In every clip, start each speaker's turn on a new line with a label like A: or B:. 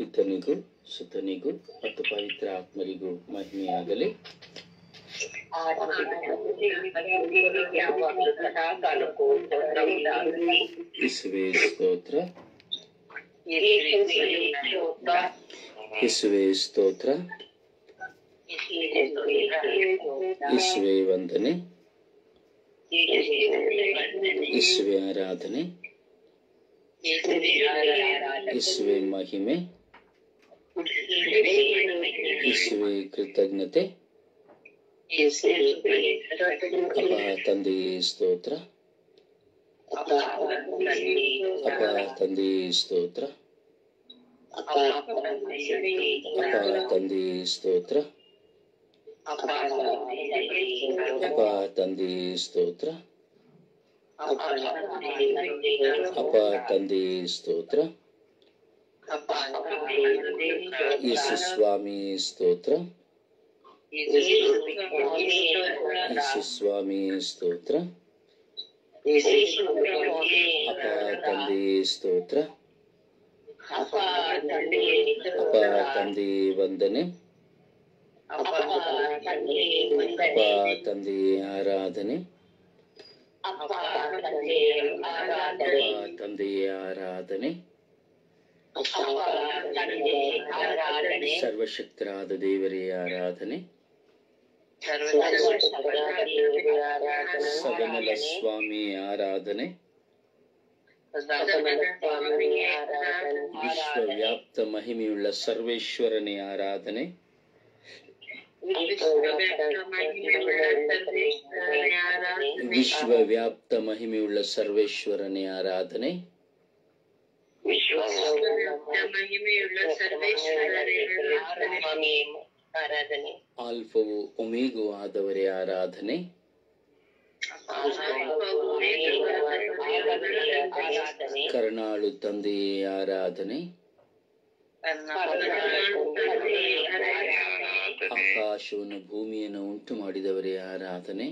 A: ಪಿತನಿಗೂ ಸುತನಿಗೂ ಮತ್ತು ಪವಿತ್ರ ಆತ್ಮರಿಗೂ ಮಹಿಮೆಯಾಗಲಿ ಇಸುವೆ ಸ್ತೋತ್ರ ಇಸುವೆ ಸ್ತೋತ್ರ ಇಸುವೆ ವಂದನೆ ಇಸುವೆ ಆರಾಧನೆ ಇಸುವೆ ಮಹಿಮೆ ಇಸುವೆ ಕೃತಜ್ಞತೆ ಅಪ್ಪ ತಂದೆಯೇ ಸ್ತೋತ್ರ ಅಪ್ಪ ತಂದೆಯೇ ಸ್ತೋತ್ರ ಅಪ್ಪ ತಂದೆಯೇ ಸ್ತೋತ್ರ ಅಪ್ಪ ತಂದೆಯೇ ಸ್ತೋತ್ರ ಅಪ್ಪ ತಂದೆಯೇ ಸ್ತೋತ್ರ ಯೇಸು ಸ್ವಾಮಿ ಸ್ತೋತ್ರ ಯೇಸು ಸ್ವಾಮಿ ಸ್ತೋತ್ರ ಅಪ್ಪ ತಂದೆಯೇ ಸ್ತೋತ್ರ ಅಪ್ಪ ತಂದೆಯೇ ವಂದನೆ ಅಪ್ಪ ತಂದೆಯೇ ಆರಾಧನೆ ಅಪ್ಪ ತಂದೆಯೇ ಆರಾಧನೆ ಸರ್ವಶಕ್ತರಾದ ದೇವರೇ ಆರಾಧನೆ ಸದಮಲ ಸ್ವಾಮಿ ಆರಾಧನೆ ವಿಶ್ವವ್ಯಾಪ್ತ ಮಹಿಮೆಯುಳ್ಳ ಸರ್ವೇಶ್ವರನೇ ಆರಾಧನೆ ವಿಶ್ವವ್ಯಾಪ್ತ ಮಹಿಮೆಯುಳ್ಳ ಸರ್ವೇಶ್ವರನೇ ಆರಾಧನೆ
B: ಮಹಿಮೆಯುಳ್ಳ ಸರ್ವೇಶ್ವರರೇ ಆರಾಧನೆ
A: ಆಲ್ಫವು ಒಮೇಗು ಆದವರೇ ಆರಾಧನೆ ಕರ್ನಾಳು ತಂದೆಯೇ ಆರಾಧನೆ ಆಕಾಶವನ್ನು ಭೂಮಿಯನ್ನು ಉಂಟು ಮಾಡಿದವರೇ ಆರಾಧನೆ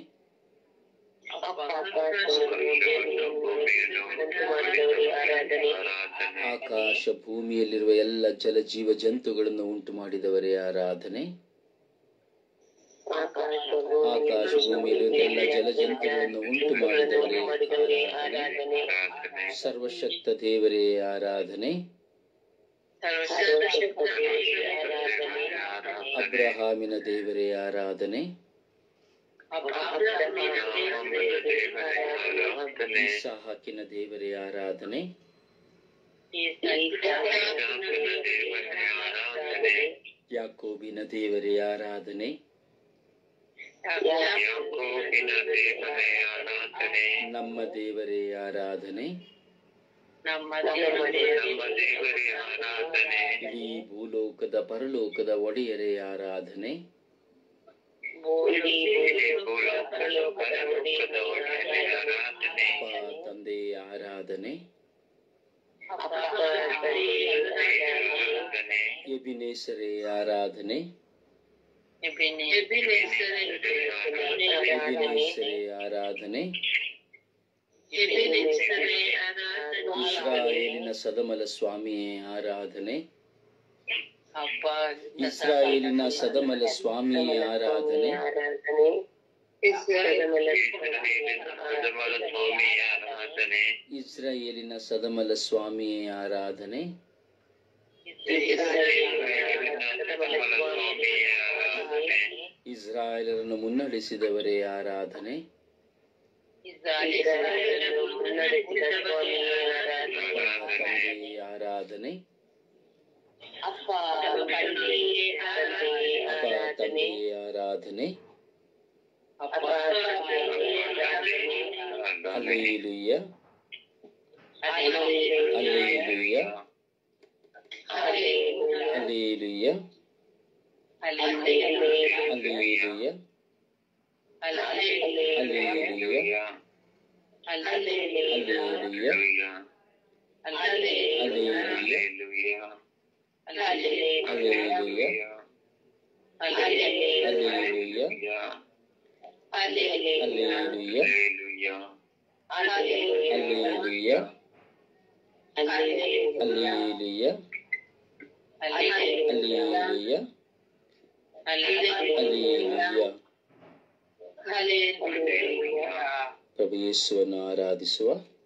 A: ಆಕಾಶ ಭೂಮಿಯಲ್ಲಿರುವ ಎಲ್ಲ ಜಲಜೀವ ಜಂತುಗಳನ್ನು ಉಂಟು ಮಾಡಿದವರೇ ಆರಾಧನೆ ಆಕಾಶ ಭೂಮಿಯಲ್ಲಿರುವ ಎಲ್ಲ ಜಲಜಂತುಗಳನ್ನು ಉಂಟು ಮಾಡಿದವರೇ ಆರಾಧನೆ ಸರ್ವಶಕ್ತ ದೇವರೇ ಆರಾಧನೆ ಅಬ್ರಹಾಮಿನ ದೇವರೇ ಆರಾಧನೆ ಇಸಾಹಾಕಿನ ದೇವರೇ ಆರಾಧನೆ ಯಾಕೋಬಿನ ದೇವರೇ ಆರಾಧನೆ ನಮ್ಮ ದೇವರೇ ಆರಾಧನೆ ಇಡೀ ಭೂಲೋಕದ ಪರಲೋಕದ ಒಡೆಯರೇ ಆರಾಧನೆ ಅಪ್ಪ ತಂದೆ ಆರಾಧನೆ ಎಬಿನೇಸರೇ ಆರಾಧನೆ ಎಬಿನೇಸರೇ ಆರಾಧನೆ ಇಸ್ರಾಯೇಲಿನ ಸದಮಲ ಸ್ವಾಮಿಯೇ ಆರಾಧನೆ ಇಸ್ರಾಯೇಲಿನ ಸದಮಲ ಸ್ವಾಮಿಯೇ ಆರಾಧನೆ ಇಸ್ರಾಯೇಲಿನ ಸದಮಲ ಸ್ವಾಮಿಯೇ ಆರಾಧನೆ ಇಸ್ರಾಯೇಲರನ್ನು ಮುನ್ನಡೆಸಿದವರೇ ಆರಾಧನೆ ತಂದೆಯೇ ಆರಾಧನೆ ಅಪ್ಪ ತಂದೆಯೇ ಆರಾಧನೆ ಅಲ್ಲೇಲುಯ್ಯ ಅಲ್ಲೇಲುಯ್ಯ ಅಲ್ಲೇಲುಯ್ಯ ಅಲ್ಲೇಲುಯ್ಯ ಅಲ್ಲೇಲುಯ್ಯ ಅಲ್ಲೇಲುಯ್ಯ ಅಲ್ಲೇಲುಯ್ಯ ಅಲ್ಲೇಲುಯ್ಯ ಅಲ್ಲೇಲುಯ್ಯ ಅಲ್ಲೇಲುಯ್ಯ ಅಲ್ಲೇಲುಯ್ಯ ಅಲ್ಲೇಲುಯ್ಯ ಅಲ್ಲಿಯ ಅಲ್ಲಿಯ ಪ್ರಭು ಯೇಸುವನ್ನು ಆರಾಧಿಸುವ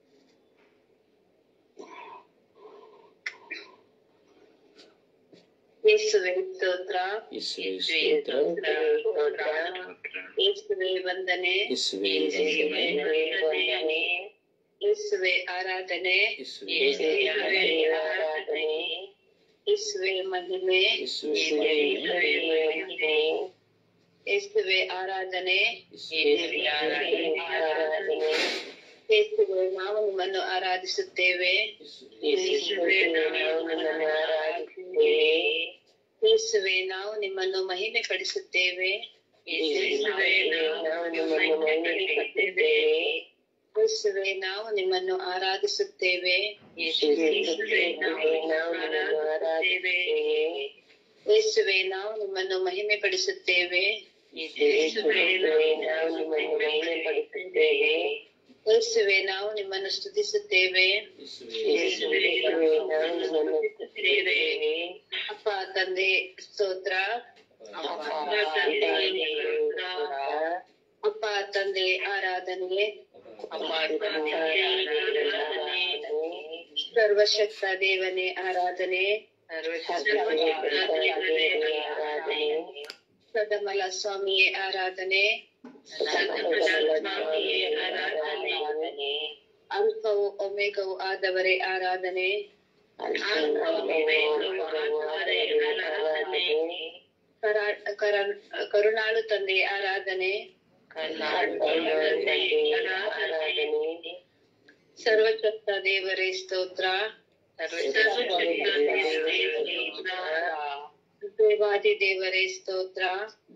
B: ಯೇಸುವೆ ಸ್ತೋತ್ರ
A: ಯೇಸುವೆ ಸ್ತೋತ್ರ
B: ಯೇಸುವೆ ವಂದನೆ
A: ಯೇಸುವೆ ವಂದನೆ
B: ಯೇಸುವೆ ಆರಾಧನೆ
A: ಯೇಸುವೆ
B: ಆರಾಧನೆ ಯೇಸುವೆ ಮಹಿಮೆ
A: ಯೇಸುವೆ ಮಹಿಮೆ,
B: ಯೇಸುವೆ ಆರಾಧನೆ
A: ಯೇಸುವೆ
B: ಯೇಸುವೆ ನಾವು ನಿಮ್ಮನ್ನು ಆರಾಧಿಸುತ್ತೇವೆ ಯೇಸುವೆ ಯೇಸುವೆ ನಾವು ನಿಮ್ಮನ್ನು ಮಹಿಮೆ ಪಡಿಸುತ್ತೇವೆ ಯೇಸುವೆ ನಾವು ನಿಮ್ಮನ್ನು ಆರಾಧಿಸುತ್ತೇವೆ ಯೇಸುವೆ ನಾವು ನಿಮ್ಮನ್ನು ಮಹಿಮೆ ಪಡಿಸುತ್ತೇವೆ ಯೇಸುವೆ ನಾವು ನಿಮ್ಮನ್ನು ಸ್ತುತಿಸುತ್ತೇವೆ ಅಪ್ಪ ತಂದೆ ಸ್ತೋತ್ರ ಅಪ್ಪ ತಂದೆ ಆರಾಧನೆ ಸರ್ವಶಕ್ತ ದೇವನೇ ಆರಾಧನೆ ಸದಮಲ ಸ್ವಾಮಿಯೇ ಆರಾಧನೆ ಅಲ್ಪವು ಒಮೆಗವು ಆದವರೇ ಆರಾಧನೆ ಕರಾ- ಕರ- ಕರುಣಾಳು ತಂದೆ ಆರಾಧನೆ ಸರ್ವಶಕ್ತ ದೇವರೇ ಸ್ತೋತ್ರ ದೇವಾದಿ ದೇವರೇ ಸ್ತೋತ್ರ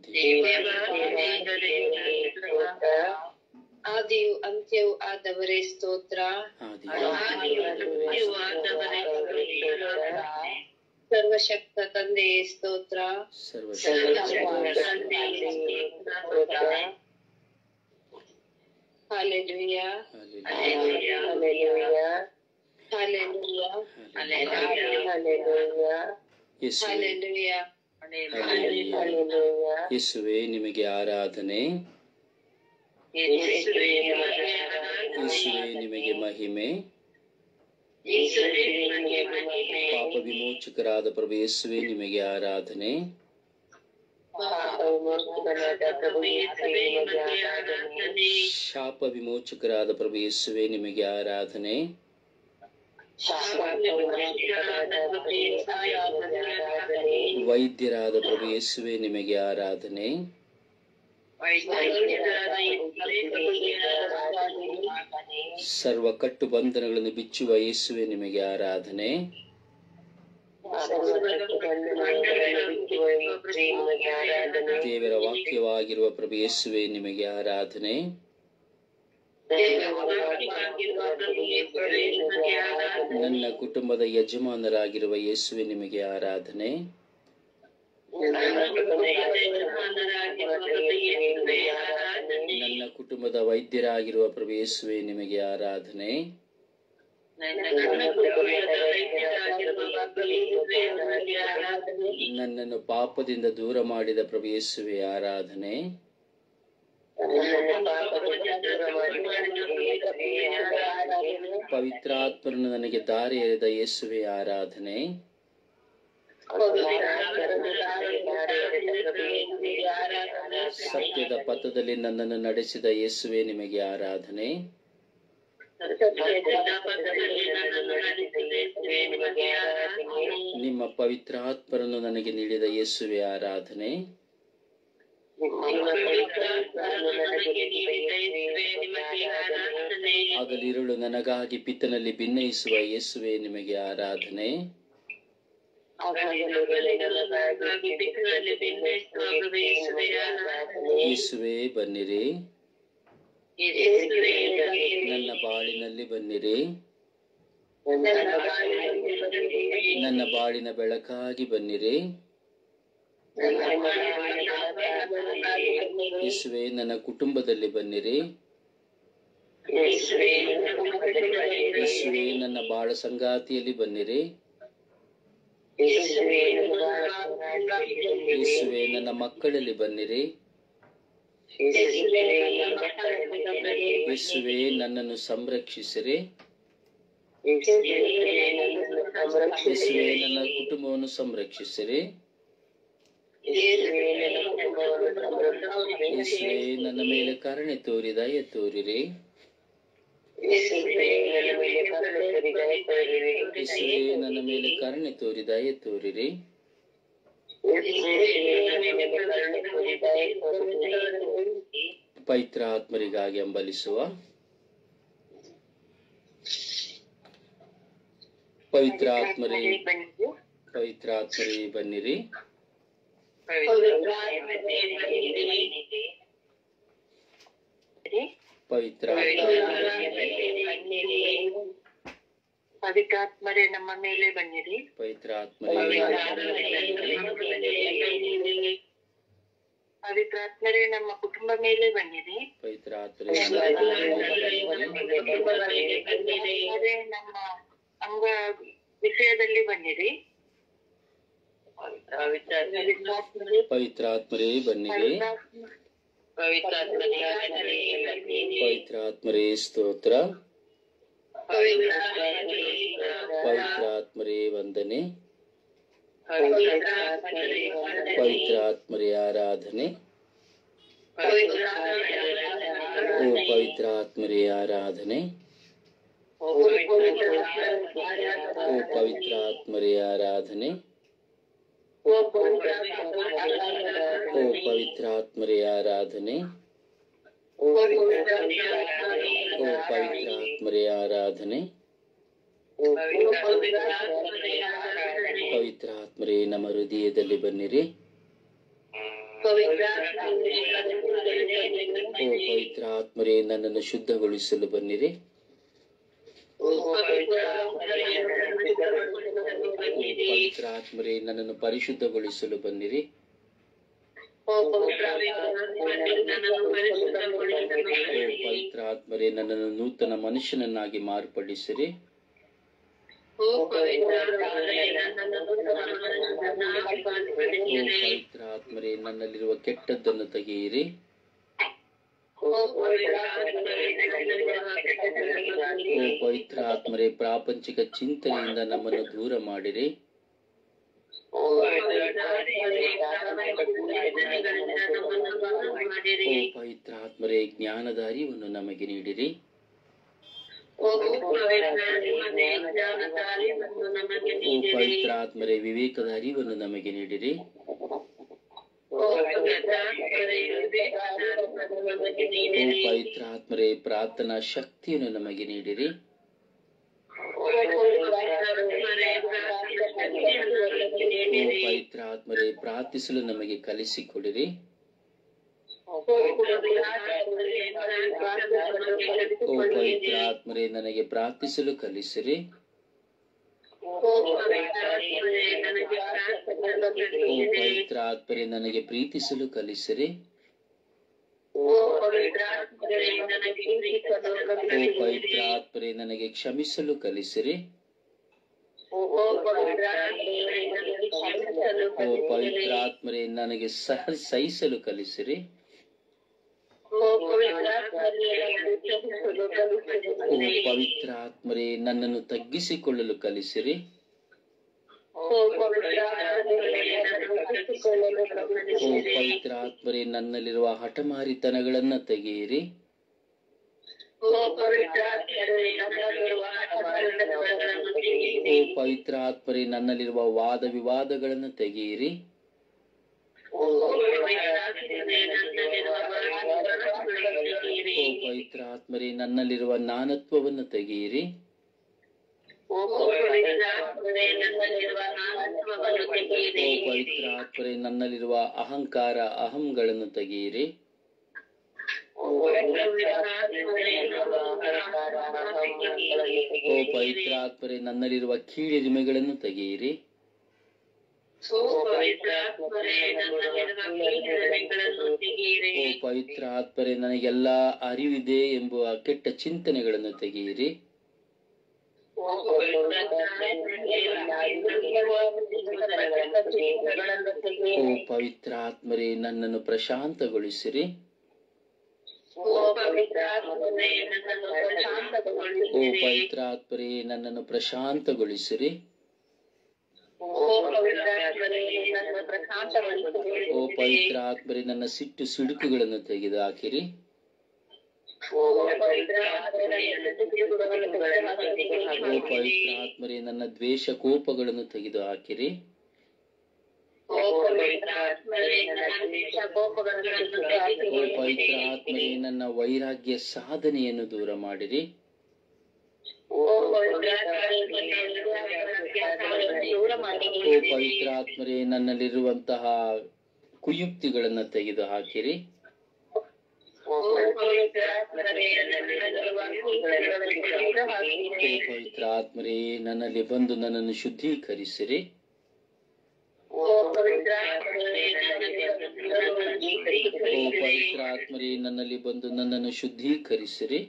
B: ಆದಿಯು ಅಂತ್ಯವು ಆದವರೇ ಸ್ತೋತ್ರ ಸರ್ವಶಕ್ತ ತಂದೆಯೇ ಸ್ತೋತ್ರ ಹಾಲೆಲುಯ್ಯ ಹಾಲೆಲುಯ್ಯ ಹಾಲೆಲುಯ್ಯ
A: ಯೇಸುವೆ ನಿಮಗೆ ಆರಾಧನೆ ಯೇಸುವೆ ನಿಮಗೆ ಮಹಿಮೆ ಪಾಪ ವಿಮೋಚಕರಾದ ಪ್ರಭು ಯೇಸುವೆ ನಿಮಗೆ ಆರಾಧನೆ ಶಾಪ ವಿಮೋಚಕರಾದ ಪ್ರಭು ಯೇಸುವೆ ನಿಮಗೆ ಆರಾಧನೆ ವೈದ್ಯರಾದ ಪ್ರಭು ಯೇಸುವೆ ನಿಮಗೆ ಆರಾಧನೆ ಸರ್ವ ಕಟ್ಟು ಬಂಧನಗಳನ್ನು ಬಿಚ್ಚುವ ಯೇಸುವೆ ನಿಮಗೆ ಆರಾಧನೆ ದೇವರ ವಾಕ್ಯವಾಗಿರುವ ಪ್ರಭು ಯೇಸುವೆ ನಿಮಗೆ ಆರಾಧನೆ ನನ್ನ ಕುಟುಂಬದ ಯಜಮಾನರಾಗಿರುವ ಯೇಸುವೆ ನಿಮಗೆ ಆರಾಧನೆ ನನ್ನ ಕುಟುಂಬದ ವೈದ್ಯರಾಗಿರುವ ಪ್ರಭು ಯೇಸುವೆ ನಿಮಗೆ ಆರಾಧನೆ ನನ್ನನ್ನು ಪಾಪದಿಂದ ದೂರ ಮಾಡಿದ ಪ್ರಭು ಯೇಸುವೆ ಆರಾಧನೆ ಪವಿತ್ರಾತ್ಮರನ್ನು ನನಗೆ ದಾರಿ ಎರೆದ ಯೇಸುವೆ ಆರಾಧನೆ ಸತ್ಯದ ಪಥದಲ್ಲಿ ನನ್ನನ್ನು ನಡೆಸಿದ ಯೇಸುವೆ ನಿಮಗೆ ಆರಾಧನೆ ನಿಮ್ಮ ಪವಿತ್ರಾತ್ಮರನ್ನು ನನಗೆ ನೀಡಿದ ಯೇಸುವೆ ಆರಾಧನೆ ಹಗಲಿರುಳು ನನಗಾಗಿ ಪಿತ್ತನಲ್ಲಿ ಭಿನ್ನಯಿಸುವ ಯೇಸುವೆ ನಿಮಗೆ ಆರಾಧನೆ ಯೇಸುವೆ ಬನ್ನಿರಿ ನನ್ನ ಬಾಳಿನಲ್ಲಿ ಬನ್ನಿರಿ ನನ್ನ ಬಾಳಿನ ಬೆಳಕಾಗಿ ಬನ್ನಿರಿ ಯೇಸುವೆ ನನ್ನ ಕುಟುಂಬದಲ್ಲಿ ಬನ್ನಿರಿ ಯೇಸುವೆ ನನ್ನ ಬಾಳ ಸಂಗಾತಿಯಲ್ಲಿ ಬನ್ನಿರಿ ಯೇಸುವೆ ನನ್ನ ಮಕ್ಕಳಲ್ಲಿ ಬನ್ನಿರಿ ಯೇಸುವೆ ನನ್ನನ್ನು ಸಂರಕ್ಷಿಸಿರಿ ಯೇಸುವೆ ನನ್ನ ಕುಟುಂಬವನ್ನು ಸಂರಕ್ಷಿಸಿರಿ ಯೇಸುವೆ ನನ್ನ ಮೇಲೆ ಕರುಣೆ ತೋರಿ ದಯೆ ತೋರಿರಿ ಯೇಸುವೆ ನನ್ನ ಮೇಲೆ ಕರುಣೆ ತೋರಿ ದಯೆ ತೋರಿರಿ ಪವಿತ್ರ ಆತ್ಮರಿಗಾಗಿ ಹಂಬಲಿಸುವ ಪವಿತ್ರ ಆತ್ಮರಿ ಪವಿತ್ರ ಆತ್ಮರಿ ಬನ್ನಿರಿ ಪವಿತ್ರ
C: ಪವಿತ್ರಾತ್ಮರೇ ನಮ್ಮ ಮೇಲೆ ಬನ್ನಿರಿ
A: ಪವಿತ್ರ ಆತ್ಮರಿ
C: ಪವಿತ್ರಾತ್ಮರೇ ನಮ್ಮ ಕುಟುಂಬ ಮೇಲೆ ಬನ್ನಿರಿ
A: ಪವಿತ್ರ ಆತ್ಮರಿ
C: ಅದೇ ನಮ್ಮ ಅಂಗ ವಿಷಯದಲ್ಲಿ ಬನ್ನಿರಿ
A: ಪವಿತ್ರ ಆತ್ಮರೇ ಬನ್ನಿರಿ ಪವಿತ್ರ ಆತ್ಮರೇ ಸ್ತೋತ್ರ ಪವಿತ್ರ ಆತ್ಮರೇ ವಂದನೆ ಪವಿತ್ರ ಆತ್ಮರೇ ಆರಾಧನೆ ಓ ಪವಿತ್ರ ಆತ್ಮರೇ ಆರಾಧನೆ ಓ ಪವಿತ್ರ ಆತ್ಮರೇ ಆರಾಧನೆ ಓ ಪವಿತ್ರ ಆತ್ಮರೇ ಆರಾಧನೆ ಓ ಪವಿತ್ರ ಆತ್ಮರೇ ಆರಾಧನೆ ಪವಿತ್ರ ಆತ್ಮರೇ ನಮ್ಮ ಹೃದಯದಲ್ಲಿ ಬನ್ನಿರಿ ಓ ಪವಿತ್ರ ಆತ್ಮರೇ ನನ್ನನ್ನು ಶುದ್ಧಗೊಳಿಸಲು ಬನ್ನಿರಿ ಓ ಪವಿತ್ರ ಆತ್ಮರೇ ನನ್ನನ್ನು ಪರಿಶುದ್ಧಗೊಳಿಸಲು ಬನ್ನಿರಿ ಓ ಪವಿತ್ರ ಆತ್ಮರೇ ನನ್ನನ್ನು ನೂತನ ಮನುಷ್ಯನನ್ನಾಗಿ ಮಾರ್ಪಡಿಸಿರಿ ಓ ಪವಿತ್ರ ಆತ್ಮರೇ ನನ್ನಲ್ಲಿರುವ ಕೆಟ್ಟದ್ದನ್ನು ತೆಗೆಯಿರಿ ಓ ಪವಿತ್ರ ಆತ್ಮರೇ ಪ್ರಾಪಂಚಿಕ ಚಿಂತನೆಯಿಂದ ನಮ್ಮನ್ನು ದೂರ ಮಾಡಿರಿ ಓ ಪವಿತ್ರ ಆತ್ಮರೇ ಜ್ಞಾನದ ಅರಿವನ್ನು ನಮಗೆ ನೀಡಿರಿ ಓ ಪವಿತ್ರ ಆತ್ಮರೇ ವಿವೇಕದ ಅರಿವನ್ನು ನಮಗೆ ನೀಡಿರಿ ಓ ಪವಿತ್ರ ಆತ್ಮರೇ ಪ್ರಾರ್ಥನಾ ಶಕ್ತಿಯನ್ನು ನಮಗೆ ನೀಡಿರಿ ಓ ಪವಿತ್ರ ಆತ್ಮರೇ ಪ್ರಾರ್ಥಿಸಲು ನಮಗೆ ಕಲಿಸಿಕೊಡಿರಿ ಓ ಪವಿತ್ರ ಆತ್ಮರೇ ನನಗೆ ಪ್ರಾರ್ಥಿಸಲು ಕಲಿಸಿರಿ ಓ ಪವಿತ್ರ ಆತ್ಮರೇ ನನಗೆ ಪ್ರೀತಿಸಲು ಕಲಿಸಿರಿ ಓ ಪವಿತ್ರ ಆತ್ಮರೇ ನನಗೆ ಕ್ಷಮಿಸಲು ಕಲಿಸಿರಿ ಓ ಪವಿತ್ರ ಆತ್ಮರೇ ನನಗೆ ಸಹ ಸಹಿಸಲು ಕಲಿಸಿರಿ ಓ ಪವಿತ್ರ ಆತ್ಮರೇ ನನ್ನನ್ನು ತಗ್ಗಿಸಿಕೊಳ್ಳಲು ಕಲಿಸಿರಿ ಓ ಪವಿತ್ರ ಆತ್ಮರೇ ನನ್ನಲ್ಲಿರುವ ಹಠಮಾರಿತನಗಳನ್ನ ತೆಗೆಯಿರಿ ಓ ಪವಿತ್ರ ಆತ್ಮರೇ ನನ್ನಲ್ಲಿರುವ ವಾದ ವಿವಾದಗಳನ್ನು ತೆಗೆಯಿರಿ ಓ ಪವಿತ್ರ ಆತ್ಮರೇ ನನ್ನಲ್ಲಿರುವ ನಾನತ್ವವನ್ನು ತೆಗೆಯಿರಿ ಓ ಪವಿತ್ರ ಆತ್ಮರೇ ನನ್ನಲ್ಲಿರುವ ಅಹಂಕಾರ ಅಹಂಗಳನ್ನು ತೆಗೆಯಿರಿ ಓ ಪವಿತ್ರ ಆತ್ಮರೇ ನನ್ನಲ್ಲಿರುವ ಕೀಳಿರಿಮೆಗಳನ್ನು ತೆಗೆಯಿರಿ ಓ ಪವಿತ್ರ ಆತ್ಮರೇ ನನಗೆಲ್ಲ ಅರಿವಿದೆ ಎಂಬುವ ಕೆಟ್ಟ ಚಿಂತನೆಗಳನ್ನು ತೆಗೆಯಿರಿ ಓ
B: ಜೀವಗಳನ್ನು
A: ಓ
B: ತೆಗೆಯಿರಿ
A: ಪವಿತ್ರಾತ್ಮರೇ ನನ್ನನ್ನು ಪ್ರಶಾಂತಗೊಳಿಸಿರಿ
B: ಓ ಪವಿತ್ರಾತ್ಮನೇ ನನ್ನನ್ನು
A: ಓ
B: ಪ್ರಶಾಂತಗೊಳಿಸಿರಿ
A: ಪವಿತ್ರಾತ್ಮರೇ ನನ್ನನ್ನು ಪ್ರಶಾಂತಗೊಳಿಸಿರಿ
B: ಓ ಪವಿತ್ರಾತ್ಮನೇ ನನ್ನನ್ನು ಪ್ರಶಾಂತಗೊಳಿಸಿರಿ
A: ಓ ಪವಿತ್ರಾತ್ಮರೇ ನನ್ನ ಸಿಟ್ಟು ಸಿಡುಕುಗಳನ್ನು ತೆಗೆದು ಹಾಕಿರಿ
B: ಓ ಪವಿತ್ರಾತ್ಮನೇ ನನ್ನ ಸಿಡುಕುಗಳನ್ನು ತೆಗೆದುಹಾಕಿರಿ.
A: ಓ ಪವಿತ್ರಾತ್ಮರೇ ನನ್ನ ದ್ವೇಷ ಕೋಪಗಳನ್ನು ತೆಗೆದು ಹಾಕಿರಿ
B: ಓ ಪವಿತ್ರಾತ್ಮನೇ ನನ್ನ ದ್ವೇಷ ಕೋಪಗಳನ್ನು
A: ಓ
B: ತೆಗೆದುಹಾಕಿರಿ.
A: ಪವಿತ್ರಾತ್ಮರೇ ನನ್ನ ವೈರಾಗ್ಯ ಸಾಧನೆಯನ್ನು ದೂರ ಮಾಡಿರಿ
B: ಓ ಪವಿತ್ರಾತ್ಮನೇ ನನ್ನ ವಿದ್ಯಾಭ್ಯಾಸಗಳನ್ನು ದೂರ ಮಾಡಿರಿ.
A: ಓ ಪವಿತ್ರಾತ್ಮರೇ ನನ್ನಲ್ಲಿರುವಂತಹ ಕುಯುಕ್ತಿಗಳನ್ನು ತೆಗೆದು ಹಾಕಿರಿ
B: ಓ ಪವಿತ್ರಾತ್ಮನೇ ನನ್ನಲ್ಲಿರುವ ಕೀರ್ತಿಗಳನ್ನು ತೆಗೆದುಹಾಕಿರಿ.
A: ಓ ಪವಿತ್ರಾತ್ಮರೇ ನನ್ನಲ್ಲಿ ಬಂದು ನನ್ನನ್ನು ಶುದ್ಧೀಕರಿಸಿರಿ
B: ಓ ಪವಿತ್ರಾತ್ಮನೇ ನನ್ನಲ್ಲಿರುವ
A: ಓ
B: ಕೀರ್ತಿಗಳನ್ನು
A: ಪವಿತ್ರಾತ್ಮರೇ ನನ್ನಲ್ಲಿ ಬಂದು ನನ್ನನ್ನು ಶುದ್ಧೀಕರಿಸಿರಿ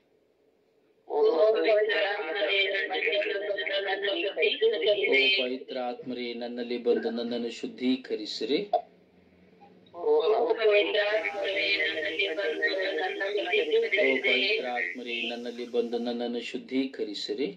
B: ಓ ಪವಿತ್ರಾತ್ಮನೇ ನನ್ನಲ್ಲಿರುವ ಕೀರ್ತಿಗಳನ್ನು
A: ಓ ಪವಿತ್ರಾತ್ಮರೇ ನನ್ನಲ್ಲಿ ಬಂದು ನನ್ನನ್ನು ಶುದ್ಧೀಕರಿಸಿರಿ
B: ಓ ಪವಿತ್ರಾತ್ಮನೇ ನನ್ನಲ್ಲಿ ಬಂದು ನನ್ನನ್ನು
A: ಓ
B: ಕೀರ್ತಿಸಿರಿ.
A: ಪವಿತ್ರಾತ್ಮರೇ ನನ್ನಲ್ಲಿ ಬಂದು ನನ್ನನ್ನು ಶುದ್ಧೀಕರಿಸಿರಿ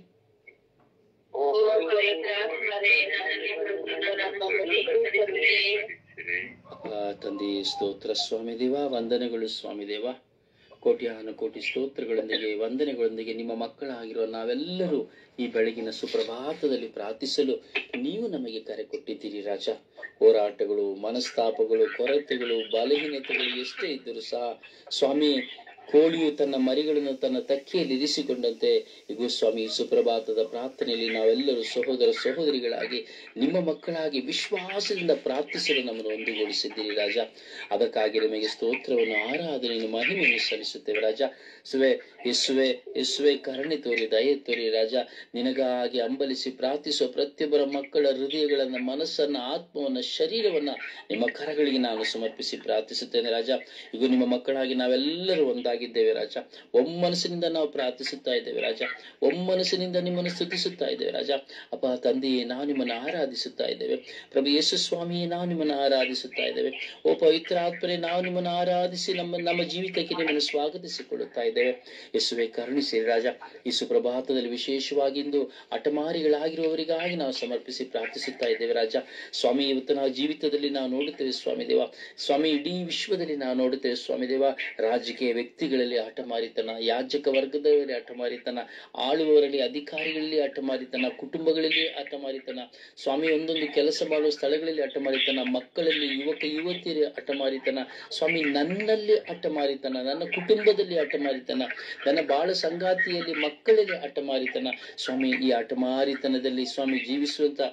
B: ಓ ಪವಿತ್ರಾತ್ಮನೇ ನನ್ನಲ್ಲಿ ಬಂದು ನನ್ನನ್ನು ಕೀರ್ತಿಸಿರಿ.
A: ಆ, ತಂದೆ ಸ್ತೋತ್ರ ಸ್ವಾಮಿ ದೇವ ವಂದನೆಗಳು ಸ್ವಾಮಿ ದೇವ ಕೋಟ್ಯಾನು ಕೋಟಿ ಸ್ತೋತ್ರಗಳೊಂದಿಗೆ ವಂದನೆಗಳೊಂದಿಗೆ ನಿಮ್ಮ ಮಕ್ಕಳಾಗಿರುವ ನಾವೆಲ್ಲರೂ ಈ ಬೆಳಗಿನ ಸುಪ್ರಭಾತದಲ್ಲಿ ಪ್ರಾರ್ಥಿಸಲು ನೀವು ನಮಗೆ ಕರೆ ಕೊಟ್ಟಿದ್ದೀರಿ ರಾಜ ಹೋರಾಟಗಳು ಮನಸ್ತಾಪಗಳು ಕೊರತೆಗಳು ಬಲಹೀನತೆಗಳು ಎಷ್ಟೇ ಇದ್ದರೂ ಸಹ ಸ್ವಾಮಿ ಕೋಳಿಯು ತನ್ನ ಮರಿಗಳನ್ನು ತನ್ನ ತಕ್ಕಿಯಲ್ಲಿ ಇರಿಸಿಕೊಂಡಂತೆ ಇಗೋ ಸ್ವಾಮಿ ಈ ಸುಪ್ರಭಾತದ ಪ್ರಾರ್ಥನೆಯಲ್ಲಿ ನಾವೆಲ್ಲರೂ ಸಹೋದರ ಸಹೋದರಿಗಳಾಗಿ ನಿಮ್ಮ ಮಕ್ಕಳಾಗಿ ವಿಶ್ವಾಸದಿಂದ ಪ್ರಾರ್ಥಿಸಲು ನಮ್ಮನ್ನು ಒಂದುಗೂಡಿಸಿದ್ದೀರಿ ರಾಜ ಅದಕ್ಕಾಗಿ ನಿಮಗೆ ಸ್ತೋತ್ರವನ್ನು ಆರಾಧನೆಯನ್ನು ಮಹಿಮೆಯನ್ನು ಸಲ್ಲಿಸುತ್ತೇವೆ ರಾಜ ಸುವೆ ಯೇಸುವೆ ಯೇಸುವೆ ಕರುಣೆ ತೋರಿ ದಯೆ ತೋರಿ ರಾಜ ನಿನಗಾಗಿ ಅಂಬಲಿಸಿ ಪ್ರಾರ್ಥಿಸುವ ಪ್ರತಿಯೊಬ್ಬರ ಮಕ್ಕಳ ಹೃದಯಗಳನ್ನ ಮನಸ್ಸನ್ನ ಆತ್ಮವನ್ನ ಶರೀರವನ್ನ ನಿಮ್ಮ ಕರಗಳಿಗೆ ನಾನು ಸಮರ್ಪಿಸಿ ಪ್ರಾರ್ಥಿಸುತ್ತೇನೆ ರಾಜ ಈಗ ನಿಮ್ಮ ಮಕ್ಕಳಾಗಿ ನಾವೆಲ್ಲರೂ ಒಂದಾಗಿದ್ದೇವೆ ರಾಜ ಒಮ್ಮನಸ್ಸಿನಿಂದ ನಾವು ಪ್ರಾರ್ಥಿಸುತ್ತಾ ಇದ್ದೇವೆ ರಾಜ ಒಮ್ಮನಸ್ಸಿನಿಂದ ನಿಮ್ಮನ್ನು ಸ್ತುತಿಸುತ್ತಾ ಇದ್ದೇವೆ ರಾಜ ಅಪ್ಪ ತಂದೆಯೇ ನಾವು ನಿಮ್ಮನ್ನು ಆರಾಧಿಸುತ್ತಾ ಇದ್ದೇವೆ ಪ್ರಭು ಯೇಸು ಸ್ವಾಮಿಯೇ ನಾವು ನಿಮ್ಮನ್ನು ಆರಾಧಿಸುತ್ತಾ ಇದ್ದೇವೆ ಓ ಪವಿತ್ರ ಆತ್ಮರೇ ನಾವು ನಿಮ್ಮನ್ನು ಆರಾಧಿಸಿ ನಮ್ಮ ನಮ್ಮ ಜೀವಿತಕ್ಕೆ ನಿಮ್ಮನ್ನು ಸ್ವಾಗತಿಸಿಕೊಳ್ಳುತ್ತಾ ಇದ್ದೇವೆ ಯೇಸುವೆ ಕರುಣಿಸಿರಿ ರಾಜ ಈ ಸುಪ್ರಭಾತದಲ್ಲಿ ವಿಶೇಷವಾಗಿ ಇಂದು ಹಠಮಾರಿಗಳಾಗಿರುವವರಿಗಾಗಿ ನಾವು ಸಮರ್ಪಿಸಿ ಪ್ರಾರ್ಥಿಸುತ್ತಾ ಇದ್ದೇವೆ ರಾಜ ಸ್ವಾಮಿ ಇವತ್ತು ನಾವು ಜೀವಿತದಲ್ಲಿ ನಾವು ನೋಡುತ್ತೇವೆ ಸ್ವಾಮಿ ದೇವ ಸ್ವಾಮಿ ಇಡೀ ವಿಶ್ವದಲ್ಲಿ ನಾವು ನೋಡುತ್ತೇವೆ ಸ್ವಾಮಿ ದೇವ ರಾಜಕೀಯ ವ್ಯಕ್ತಿಗಳಲ್ಲಿ ಹಠಮಾರಿತನ ಯಾಜಕ ವರ್ಗದವರಲ್ಲಿ ಹಠಮಾರಿತನ ಆಳುವವರಲ್ಲಿ ಅಧಿಕಾರಿಗಳಲ್ಲಿ ಹಠಮಾರಿತನ ಕುಟುಂಬಗಳಲ್ಲಿ ಹಠಮಾರಿತನ ಸ್ವಾಮಿ ಒಂದೊಂದು ಕೆಲಸ ಮಾಡುವ ಸ್ಥಳಗಳಲ್ಲಿ ಹಠಮಾರಿತನ ಮಕ್ಕಳಲ್ಲಿ ಯುವಕ ಯುವತಿಯರ ಹಠಮಾರಿತನ ಸ್ವಾಮಿ ನನ್ನಲ್ಲಿ ಹಠಮಾರಿತನ ನನ್ನ ಕುಟುಂಬದಲ್ಲಿ ಹಠಮಾರಿತನ ನನ್ನ ಬಾಳ ಸಂಗಾತಿಯಲ್ಲಿ ಮಕ್ಕಳಲ್ಲಿ ಹಠಮಾರಿತನ ಸ್ವಾಮಿ ಈ ಹಠಮಾರಿತನದಲ್ಲಿ ಸ್ವಾಮಿ ಜೀವಿಸುವಂತ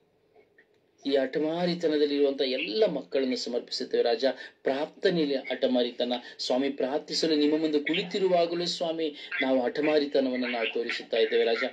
A: ಈ ಹಠಮಾರಿತನದಲ್ಲಿರುವಂತ ಎಲ್ಲ ಮಕ್ಕಳನ್ನು ಸಮರ್ಪಿಸುತ್ತೇವೆ ರಾಜ ಪ್ರಾರ್ಥನೆಯಲ್ಲಿ ಹಠಮಾರಿತನ ಸ್ವಾಮಿ ಪ್ರಾರ್ಥಿಸಲು ನಿಮ್ಮ ಮುಂದೆ ಕುಳಿತಿರುವಾಗಲೂ ಸ್ವಾಮಿ ನಾವು ಹಠಮಾರಿತನವನ್ನು ನಾವು ತೋರಿಸುತ್ತಾ ಇದ್ದೇವೆ ರಾಜ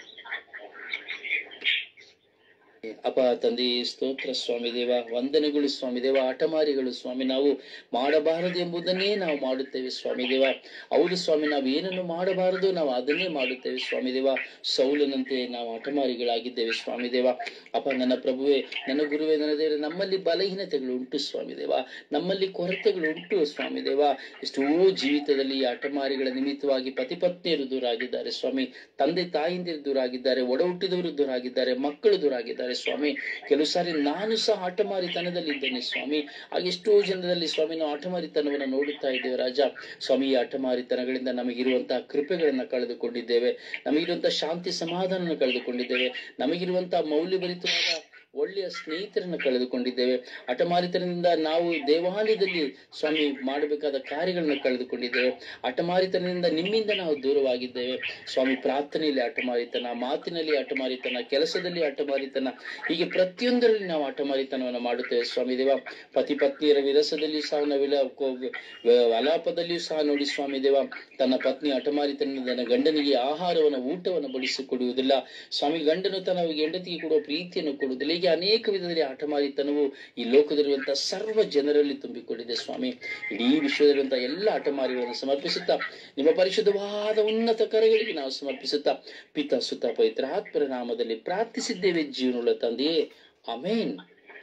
A: ಅಪ ತಂದೆ ಸ್ತೋತ್ರ ಸ್ವಾಮಿ ದೇವ ವಂದನೆಗಳು ಸ್ವಾಮಿ ದೇವ ಹಠಮಾರಿಗಳು ಸ್ವಾಮಿ ನಾವು ಮಾಡಬಾರದು ಎಂಬುದನ್ನೇ ನಾವು ಮಾಡುತ್ತೇವೆ ಸ್ವಾಮಿ ದೇವ ಹೌದು ಸ್ವಾಮಿ ನಾವು ಏನನ್ನು ಮಾಡಬಾರದು ನಾವು ಅದನ್ನೇ ಮಾಡುತ್ತೇವೆ ಸ್ವಾಮಿ ದೇವ ಸೌಲನಂತೆ ನಾವು ಹಠಮಾರಿಗಳಾಗಿದ್ದೇವೆ ಸ್ವಾಮಿ ದೇವ ಅಪ್ಪ ನನ್ನ ಪ್ರಭುವೆ ನನ್ನ ಗುರುವೇ ನನ್ನ ದೇವರೇ ನಮ್ಮಲ್ಲಿ ಬಲಹೀನತೆಗಳು ಉಂಟು ಸ್ವಾಮಿ ದೇವ ನಮ್ಮಲ್ಲಿ ಕೊರತೆಗಳು ಉಂಟು ಸ್ವಾಮಿ ದೇವ ಎಷ್ಟೋ ಜೀವಿತದಲ್ಲಿ ಈ ಹಠಮಾರಿಗಳ ನಿಮಿತ್ತವಾಗಿ ಪತಿ ಪತ್ನಿಯರು ದೂರ ಆಗಿದ್ದಾರೆ ಸ್ವಾಮಿ ತಂದೆ ತಾಯಿಂದಿರು ದೂರ ಆಗಿದ್ದಾರೆ ಒಡ ಹುಟ್ಟಿದವರು ದೂರ ಆಗಿದ್ದಾರೆ ಮಕ್ಕಳು ದೂರ ಆಗಿದ್ದಾರೆ ಸ್ವಾಮಿ ಕೆಲವು ಸಾರಿ ನಾನು ಸಹ ಹಠಮಾರಿತನದಲ್ಲಿದ್ದೇನೆ ಸ್ವಾಮಿ ಹಾಗೆ ಎಷ್ಟೋ ಜನರಲ್ಲಿ ಸ್ವಾಮಿ ನಾವು ಹಠಮಾರಿತನವನ್ನು ನೋಡುತ್ತಾ ಇದ್ದೇವೆ ರಾಜ ಸ್ವಾಮಿ ಈ ಹಠಮಾರಿತನಗಳಿಂದ ನಮಗಿರುವಂತಹ ಕೃಪೆಗಳನ್ನ ಕಳೆದುಕೊಂಡಿದ್ದೇವೆ ನಮಗಿರುವಂತಹ ಶಾಂತಿ ಸಮಾಧಾನವನ್ನು ಕಳೆದುಕೊಂಡಿದ್ದೇವೆ ನಮಗಿರುವಂತಹ ಮೌಲ್ಯಭರಿತವಾದ ಒಳ್ಳೆಯ ಸ್ನೇಹಿತರನ್ನು ಕಳೆದುಕೊಂಡಿದ್ದೇವೆ ಹಠಮಾರಿತನದಿಂದ ನಾವು ದೇವಾಲಯದಲ್ಲಿ ಸ್ವಾಮಿ ಮಾಡಬೇಕಾದ ಕಾರ್ಯಗಳನ್ನು ಕಳೆದುಕೊಂಡಿದ್ದೇವೆ ಹಠಮಾರಿತನದಿಂದ ನಿಮ್ಮಿಂದ ನಾವು ದೂರವಾಗಿದ್ದೇವೆ ಸ್ವಾಮಿ ಪ್ರಾರ್ಥನೆಯಲ್ಲಿ ಹಠಮಾರಿತನ ಮಾತಿನಲ್ಲಿ ಹಠಮಾರಿತನ ಕೆಲಸದಲ್ಲಿ ಹಠಮಾರಿತನ ಹೀಗೆ ಪ್ರತಿಯೊಂದರಲ್ಲಿ ನಾವು ಹಠಮಾರಿತನವನ್ನು ಮಾಡುತ್ತೇವೆ ಸ್ವಾಮಿ ದೇವ ಪತಿ ಪತ್ನಿಯರ ವಿರಸದಲ್ಲಿ ಸಹ ನಾವು ವಿಲ ಕೋ- ವ- ಅಲಾಪದಲ್ಲಿಯೂ ಸಹ ನೋಡಿ ಸ್ವಾಮಿ ದೇವ ತನ್ನ ಪತ್ನಿ ಹಠಮಾರಿತನದಿಂದ ತನ್ನ ಗಂಡನಿಗೆ ಆಹಾರವನ್ನು ಊಟವನ್ನು ಬಡಿಸಿಕೊಡುವುದಿಲ್ಲ ಸ್ವಾಮಿ ಗಂಡನು ತನ್ನ ಹೆಂಡತಿಗೆ ಕೊಡುವ ಪ್ರೀತಿಯನ್ನು ಕೊಡುವುದಿಲ್ಲ ಹೀಗೆ ಅನೇಕ ವಿಧದಲ್ಲಿ ಹಠಮಾರಿತನವು ಈ ಲೋಕದಲ್ಲಿರುವಂತಹ ಸರ್ವ ಜನರಲ್ಲಿ ತುಂಬಿಕೊಂಡಿದೆ ಸ್ವಾಮಿ ಇಡೀ ವಿಶ್ವದಲ್ಲಿರುವಂತಹ ಎಲ್ಲ ಹಠಮಾರಿಗಳನ್ನು ಸಮರ್ಪಿಸುತ್ತಾ ನಿಮ್ಮ ಪರಿಶುದ್ಧವಾದ ಉನ್ನತ ಕರೆಗಳಿಗೆ ನಾವು ಸಮರ್ಪಿಸುತ್ತಾ ಪಿತ ಸುತ ಪವಿತ್ರ ಆತ್ಮರ ನಾಮದಲ್ಲಿ ಪ್ರಾರ್ಥಿಸಿದ್ದೇವೆ ಜೀವನವುಳ್ಳ ತಂದೆಯೇ ಅಮೇನ್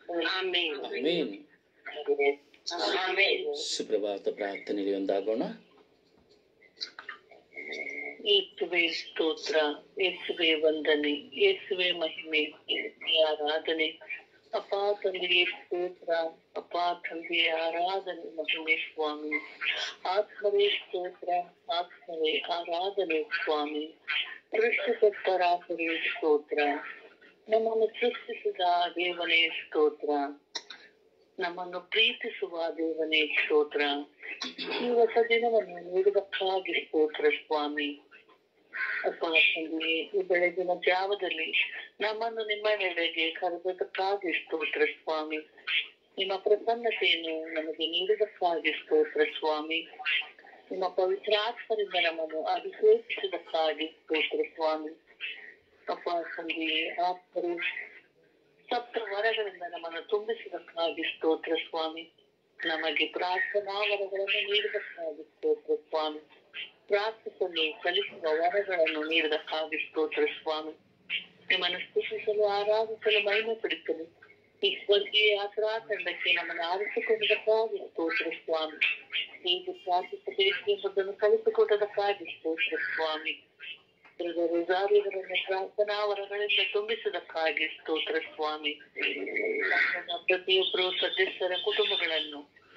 B: ಆಮೇನ್
A: ಆಮೇನ್
B: ಆಮೇನ್
A: ಸುಪ್ರಭಾತ ಪ್ರಾರ್ಥನೆಯಲ್ಲಿ ಒಂದಾಗೋಣ
C: ಯೇಸುವೆ ಸ್ತೋತ್ರ ಯೇಸುವೆ ವಂದನೆ ಯೇಸುವೆ ಮಹಿಮೆ ಯೇಸುವೆ ಆರಾಧನೆ ಅಪ್ಪ ತಂದೆಗೆ ಸ್ತೋತ್ರ ಅಪ್ಪ ತಂದೆಯ ಆರಾಧನೆ ಮಹಿಮೆ ಸ್ವಾಮಿ ಆತ್ಮವೇ ಸ್ತೋತ್ರ ಆತ್ಮವೇ ಆರಾಧನೆ ಸ್ವಾಮಿ ಸೃಷ್ಟಿಕರ್ತರಾಕರೇ ಸ್ತೋತ್ರ ನಮ್ಮನ್ನು ಸೃಷ್ಟಿಸಿದ ದೇವನೇ ಸ್ತೋತ್ರ ನಮ್ಮನ್ನು ಪ್ರೀತಿಸುವ ದೇವನೇ ಸ್ತೋತ್ರ ಈ ಹೊಸ ದಿನವನ್ನು ನೀಡುವುದಕ್ಕಾಗಿ ಸ್ತೋತ್ರ ಸ್ವಾಮಿ ಅಪ್ಪ ತಂದೆ ಈ ಬೆಳಗಿನ ಜಾವದಲ್ಲಿ ನಮ್ಮನ್ನು ನಿಮ್ಮ ನೆಲೆಗೆ ಕರೆದದಕ್ಕಾಗಿ ಸ್ತೋತ್ರ ಸ್ವಾಮಿ ನಿಮ್ಮ ಪ್ರಸನ್ನತೆಯನ್ನು ನಮಗೆ ನೀಡುವುದಕ್ಕಾಗಿ ಸ್ತೋತ್ರ ಸ್ವಾಮಿ ನಿಮ್ಮ ಪವಿತ್ರಾತ್ಮರಿಂದ ನಮ್ಮನ್ನು ಅಭಿಷೇಕಿಸಿದಕ್ಕಾಗಿ ಸ್ತೋತ್ರ ಸ್ವಾಮಿ ಅಪ್ಪ ತಂದೆ ಆತ್ಮರು ಸಪ್ತ ವರಗಳಿಂದ ನಮ್ಮನ್ನು ತುಂಬಿಸುವುದಕ್ಕಾಗಿ ಸ್ತೋತ್ರ ಸ್ವಾಮಿ ನಮಗೆ ಪ್ರಾರ್ಥನಾ ವರಗಳನ್ನು ನೀಡುವುದಕ್ಕಾಗಿ ಸ್ತೋತ್ರ ಸ್ವಾಮಿ ಪ್ರಾರ್ಥಿಸಲು ಕಲಿಸುವ ವರಗಳನ್ನು ನೀಡುವುದಕ್ಕಾಗಿ ಸ್ತೋತ್ರ ಸ್ವಾಮಿ ನಿಮ್ಮನ್ನು ಸ್ತುತಿಸಲು ಆರಾಧಿಸಲು ಮಹಿಮೆ ಪಡಿಸಲು ಈ ಸ್ವರ್ಗೀಯ ಯಾತ್ರಾ ತಂಡಕ್ಕೆ ನಮ್ಮನ್ನು ಆರಿಸಿಕೊಂಡದಕ್ಕಾಗಿ ಸ್ತೋತ್ರ ಸ್ವಾಮಿ ಹೀಗೆ ಪ್ರಾರ್ಥಿಸಬೇಕು ಎಂಬುದನ್ನು ಕಲಿಸಿಕೊಟ್ಟದಕ್ಕಾಗಿ ಸ್ತೋತ್ರ ಸ್ವಾಮಿ ರೋಜಾರಿಯವರನ್ನು ಪ್ರಾರ್ಥನಾ ವರಗಳಿಂದ ತುಂಬಿಸುವುದಕ್ಕಾಗಿ ಸ್ತೋತ್ರ ಸ್ವಾಮಿ ನಮ್ಮ ಪ್ರತಿಯೊಬ್ಬರು ಸದಸ್ಯರ ಕುಟುಂಬಗಳನ್ನು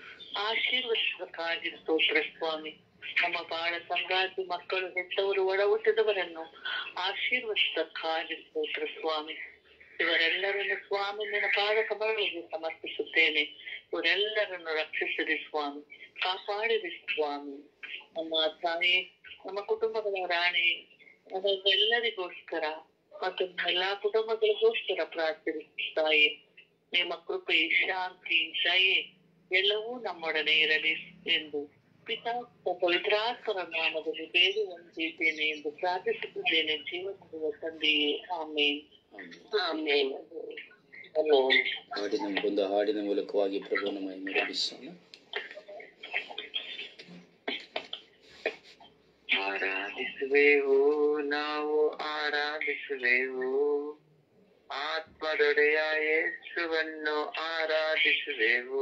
C: ಆಶೀರ್ವದಿಸುವುದಕ್ಕಾಗಿ ಸ್ತೋತ್ರ ಸ್ವಾಮಿ ನಮ್ಮ ಬಾಳ ಸಂಗಾತಿ ಮಕ್ಕಳು ಹೆತ್ತವರು ಒಡ ಹುಟ್ಟಿದವರನ್ನು ಆಶೀರ್ವದಿಸುವುದಕ್ಕಾಗಿ ಸ್ತೋತ್ರ ಸ್ವಾಮಿ ಇವರೆಲ್ಲರನ್ನು ಸ್ವಾಮಿ ನಿನ್ನ ಪಾದ ಕಮಲಗಳಿಗೆ ಸಮರ್ಪಿಸುತ್ತೇನೆ ಇವರೆಲ್ಲರನ್ನು ರಕ್ಷಿಸಿರಿ ಸ್ವಾಮಿ ಕಾಪಾಡಿರಿ ಸ್ವಾಮಿ ನಮ್ಮ ತಾಯಿ ನಮ್ಮ ಕುಟುಂಬಗಳ ರಾಣಿ ನಮ್ಮೆಲ್ಲರಿಗೋಸ್ಕರ ಮತ್ತು ಎಲ್ಲಾ ಕುಟುಂಬಗಳಿಗೋಸ್ಕರ ಪ್ರಾರ್ಥಿಸುತ್ತಾಯಿ ನಿಮ್ಮ ಕೃಪೆ ಶಾಂತಿ ದಯೆ ಎಲ್ಲವೂ ನಮ್ಮೊಡನೆ ಇರಲಿ ಎಂದು ಪಿತಾ ಪವಿತ್ರಾತ್ಮರ ನಾಮದಲ್ಲಿ ಬೇಡಿ ಹೊಂದಿದ್ದೇನೆ ಎಂದು ಪ್ರಾರ್ಥಿಸುತ್ತಿದ್ದೇನೆ ಜೀವನದ ತಂದೆಯೇ ಆಮೇನ್
B: ಆಮೇನ್
A: ಹಾಡಿನ ಒಂದು ಹಾಡಿನ ಮೂಲಕವಾಗಿ ಪ್ರಭುನ ಮಹಿಮೆ ಪಡಿಸೋಣ
D: ಆರಾಧಿಸುವೆವು ನಾವು ಆರಾಧಿಸುವೆವು ಆತ್ಮದೊಡೆಯ ಯೇಸುವನ್ನು ಆರಾಧಿಸುವೆವು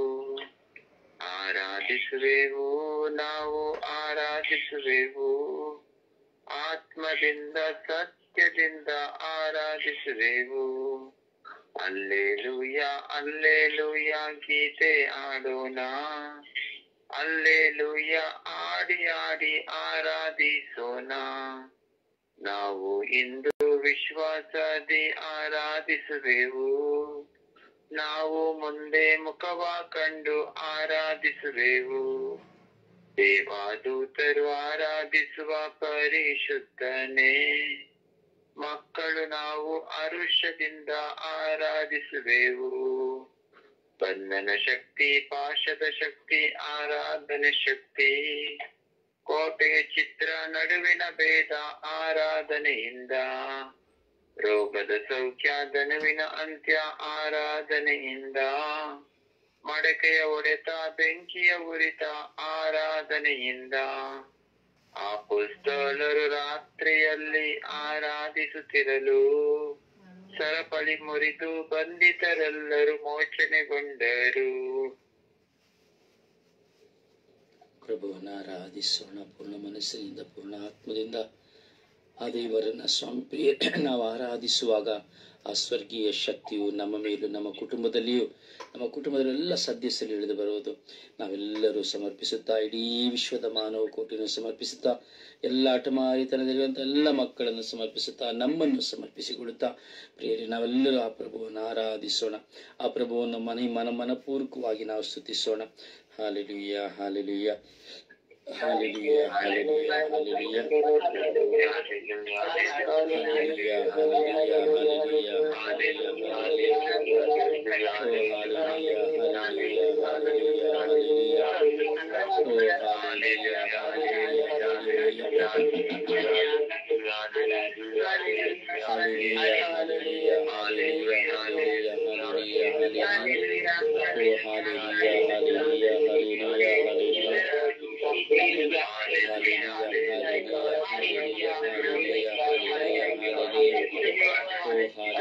D: ಆರಾಧಿಸುವೆವು ನಾವು ಆರಾಧಿಸುವೆವು ಆತ್ಮದಿಂದ ಸತ್ಯದಿಂದ ಆರಾಧಿಸುವೆವು ಅಲ್ಲೇಲುಯ ಅಲ್ಲೇಲುಯ ಗೀತೆ ಆಡೋಣ ಅಲ್ಲೇಲುಯ್ಯ ಆಡಿ ಆಡಿ ಆರಾಧಿಸೋಣ ನಾವು ಇಂದು ವಿಶ್ವಾಸದಿ ಆರಾಧಿಸುವೆವು ನಾವು ಮುಂದೆ ಮುಖವ ಕಂಡು ಆರಾಧಿಸುವೆವು ದೇವಾದೂತರು ಆರಾಧಿಸುವ ಪರಿಶುದ್ಧನೇ ಮಕ್ಕಳು ನಾವು ಅರುಷದಿಂದ ಆರಾಧಿಸುವೆವು ಬಂಧನ ಶಕ್ತಿ ಪಾಶದ ಶಕ್ತಿ ಆರಾಧನೆ ಶಕ್ತಿ ಕೋಟೆಯ ಚಿತ್ರ ನಡುವಿನ ಭೇದ ಆರಾಧನೆಯಿಂದ ರೋಗದ ಸೌಖ್ಯ ಧನುವಿನ ಅಂತ್ಯ ಆರಾಧನೆಯಿಂದ ಮಡಕೆಯ ಒಡೆತ ಬೆಂಕಿಯ ಉರಿತ ಆರಾಧನೆಯಿಂದ ಅಪೊಸ್ತಲರು ರಾತ್ರಿಯಲ್ಲಿ ಆರಾಧಿಸುತ್ತಿರಲು ಸರಪಳಿ ಮುರಿದು ಬಂಧಿತರೆಲ್ಲರೂ ಮೋಚನೆಗೊಂಡರು
A: ಪ್ರಭುವನ್ನ ಆರಾಧಿಸೋಣ ಪೂರ್ಣ ಮನಸ್ಸಿನಿಂದ ಪೂರ್ಣ ಆತ್ಮದಿಂದ ಆ ದೇವರನ್ನ ಸ್ವಾಮಿ ಪ್ರಿಯ ನಾವು ಆರಾಧಿಸುವಾಗ ಆ ಸ್ವರ್ಗೀಯ ಶಕ್ತಿಯು ನಮ್ಮ ಮೇಲೂ ನಮ್ಮ ಕುಟುಂಬದಲ್ಲಿಯೂ ನಮ್ಮ ಕುಟುಂಬದಲ್ಲೆಲ್ಲ ಸದಸ್ಯರು ಇಳಿದು ಬರುವುದು ನಾವೆಲ್ಲರೂ ಸಮರ್ಪಿಸುತ್ತಾ ಇಡೀ ವಿಶ್ವದ ಮಾನವ ಕೋಟಿಯನ್ನು ಸಮರ್ಪಿಸುತ್ತಾ ಎಲ್ಲ ಹಠಮಾರಿತನದಲ್ಲಿರುವಂಥ ಎಲ್ಲ ಮಕ್ಕಳನ್ನು ಸಮರ್ಪಿಸುತ್ತಾ ನಮ್ಮನ್ನು ಸಮರ್ಪಿಸಿಕೊಡುತ್ತಾ ಪ್ರಿಯರೇ ನಾವೆಲ್ಲರೂ ಆ ಪ್ರಭುವನ್ನು ಆರಾಧಿಸೋಣ ಆ ಪ್ರಭುವನ್ನು ಮನೆ ಮನ ಮನಪೂರ್ವಕವಾಗಿ ನಾವು ಸ್ತುತಿಸೋಣ hallelujah hallelujah hallelujah hallelujah hallelujah hallelujah hallelujah hallelujah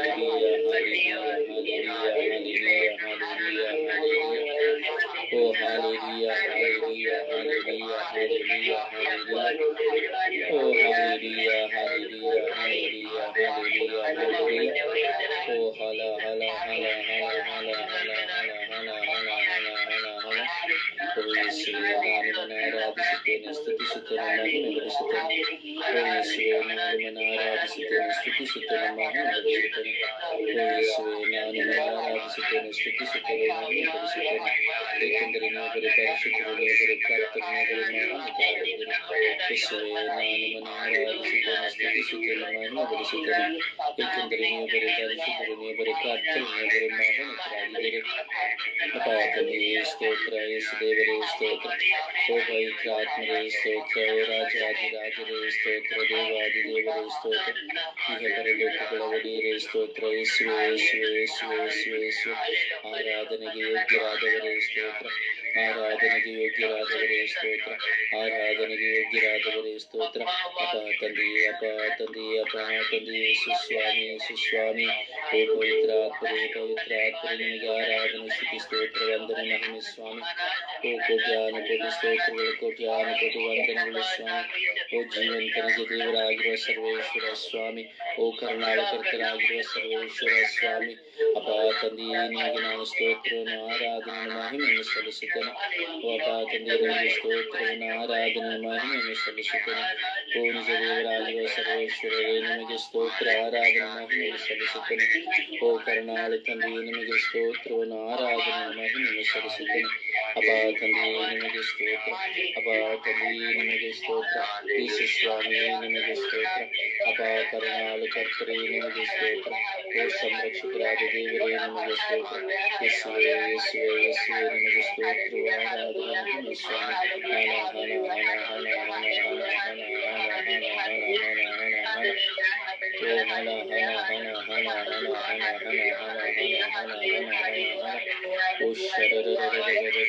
A: ಆರಾಧಿಸುತ್ತೇನೆ ಸ್ತುತಿಸುತ್ತೇನೆ ಮಹಿಮೆಗೊಳಿಸುತ್ತೇನೆ ಓ ಯೇಸುವೆ ನಾನು ನಿಮ್ಮನ್ನು ಆರಾಧಿಸುತ್ತೇನೆ ಸ್ತುತಿಸುತ್ತೇನೆ ಮಹಿಮೆಗೊಳಿಸುತ್ತೇನೆ ಓ ಯೇಸುವೆ ನಾನು ನಿಮ್ಮನ್ನು ಆರಾಧಿಸುತ್ತೇನೆ ಸ್ತುತಿಸುತ್ತೇನೆ ಮಹಿಮೆಗೊಳಿಸುತ್ತೇನೆ ಏಕೆಂದರೆ ನೀವು ಬರೀ ಪರಿಶುದ್ಧರು ನೀವು ಬರೀ ಕರ್ತರು ನೀವು ಬರೀ ಮಹಾನುಭಾವರಿದ್ದೀರಿ ಯೇಸುವೆ ನಾನು ನಿಮ್ಮನ್ನು ಆರಾಧಿಸುತ್ತೇನೆ ಸ್ತುತಿಸುತ್ತೇನೆ ಮಹಿಮೆಗೊಳಿಸುತ್ತೇನೆ ಏಕೆಂದರೆ ನೀವು ಬರೀ ಪರಿಶುದ್ಧರು ನೀವು ಬರೀ ಕರ್ತರು ನೀವು ಬರೀ ಮಹಾನುಭಾವರಿದ್ದೀರಿ ಅಪ್ಪ ತಂದೆಯೇ ಸ್ತೋತ್ರ ಯೇಸು ದೇವರೇ ಸ್ತೋತ್ರ ಓ ಪವಿತ್ರ ಆತ್ಮರೇ ಸ್ತೋತ್ರ ಓ ರಾಜಾದಿರಾಜರೇ ಸ್ತೋತ್ರ ದೇವಾದಿ ದೇವರೇ ಸ್ತೋತ್ರ ಈಗ ಪರಲೋಕಗಳ ಒಡೆಯರೇ ಸ್ತೋತ್ರ ಯೇಸುವೆ ಯೇಸುವೆ ಯೇಸುವೆ ಯೇಸುವೆ ಯೇಸುವೆ ಆರಾಧನೆಗೆ ಯೋಗ್ಯರಾದವರೇ ಸ್ತೋತ್ರ ಆರಾಧನೆಗೆ ಯೋಗ್ಯರಾದವರೇ ಸ್ತೋತ್ರ ಆರಾಧನೆಗೆ ಯೋಗ್ಯರಾದವರೇ ಸ್ತೋತ್ರ ಅಪ ತಂದೆಯೇ ಅಪ ತಂದೆಯೇ ಅಪ ತಂದೆಯೇ ಸುಸ್ವಾಮಿ ಸುಸ್ವಾಮಿ ಓ ಪವಿತ್ರ ಆತ್ಮರೇ ಪವಿತ್ರ ಆತ್ಮರೇ ನಿಮಗೆ ಆರಾಧನೆ ಸ್ತುತಿ ಸ್ತೋತ್ರ ವಂದನೆ ಮಹಿಮೆ ಸ್ವಾಮಿ ಓ ಕೋಟ್ಯಾನು ಕೋಟಿ ಸ್ತೋತ್ರಗಳು ಕೋಟ್ಯಾನು ಕೋಟಿ ವಂದನೆಗಳು ಸ್ವಾಮಿ ಓ ಜೀವಂತನಿಗೆ ದೇವರಾಗಿರುವ ಸರ್ವೇಶ್ವರ ಸ್ವಾಮಿ ಓ ಕರುಣಾಳಕರ್ತನಾಗಿರುವ ಸರ್ವೇಶ್ವರ ಸ್ವಾಮಿ ಅಪ ತಂದೆಯೇ ನಿಮಗೆ ನಾನು ಸ್ತೋತ್ರವನ್ನು ಆರಾಧನೆ ಮಹಿಮೆಯನ್ನು ಸಲ್ಲಿಸುತ್ತೇನೆ ಓ ಅಪ ತಂದೆಯೇ ನಿಮಗೆ ಸ್ತೋತ್ರವನ್ನು ಆರಾಧನೆ ಮಹಿಮೆಯನ್ನು ಸಲ್ಲಿಸುತ್ತೇನೆ ಓ ನಿಜ ದೇವರಾಗಿರುವ ಸರ್ವೇಶ್ವರರೇ ನಿಮಗೆ ಸ್ತೋತ್ರ ಆರಾಧನೆ ಮಹಿಮೆಯನ್ನು ಸಲ್ಲಿಸುತ್ತೇನೆ ಓ ಕರುಣಾಳಿ ತಂದೆಯೇ ನಿಮಗೆ ಸ್ತೋತ್ರವನ್ನು ಆರಾಧನೆ ಮಹಿಮೆಯನ್ನು ಸಲ್ಲಿಸುತ್ತೇನೆ ಅಪ ತಂದೆಯೇ ನಿಮಗೆ ಸ್ತೋತ್ರ ಅಪ ತಂದೆಯೇ ನಿಮಗೆ ಸ್ತೋತ್ರ ಯೇಸು ಸ್ವಾಮಿ ನಿಮಗೆ ಸ್ತೋತ್ರ ಅಪ ಕರುಣಾಳು ಕರ್ತರೇ ನಿಮಗೆ ಸ್ತೋತ್ರ ಓ ಸಂರಕ್ಷಕರಾದ ದೇವರೇ ನಿಮಗೆ ಸ್ತೋತ್ರ ಯೇಸುವೆ ಯೇಸುವೆ ಯೇಸುವೆ ನಿಮಗೆ ಸ್ತೋತ್ರ ಆರಾಧನೆ ಮಹಿಮೆ ಸ್ವಾಮಿ ಹಣ ಹಣ ಹಣ ಹಣ ಹಣ ಹಣ ಹಣ ಹಣ ಹಣ ಹಣ ಹಣ ಹಣ ಹಣ ಓ ಹಣ ಹಣ ಹಣ ಹಣ ಹಣ ಹಣ ಹಣ ಹಣ ಹಣ ಹಣ ಹಣ ಹಣ ಹಣ ಓ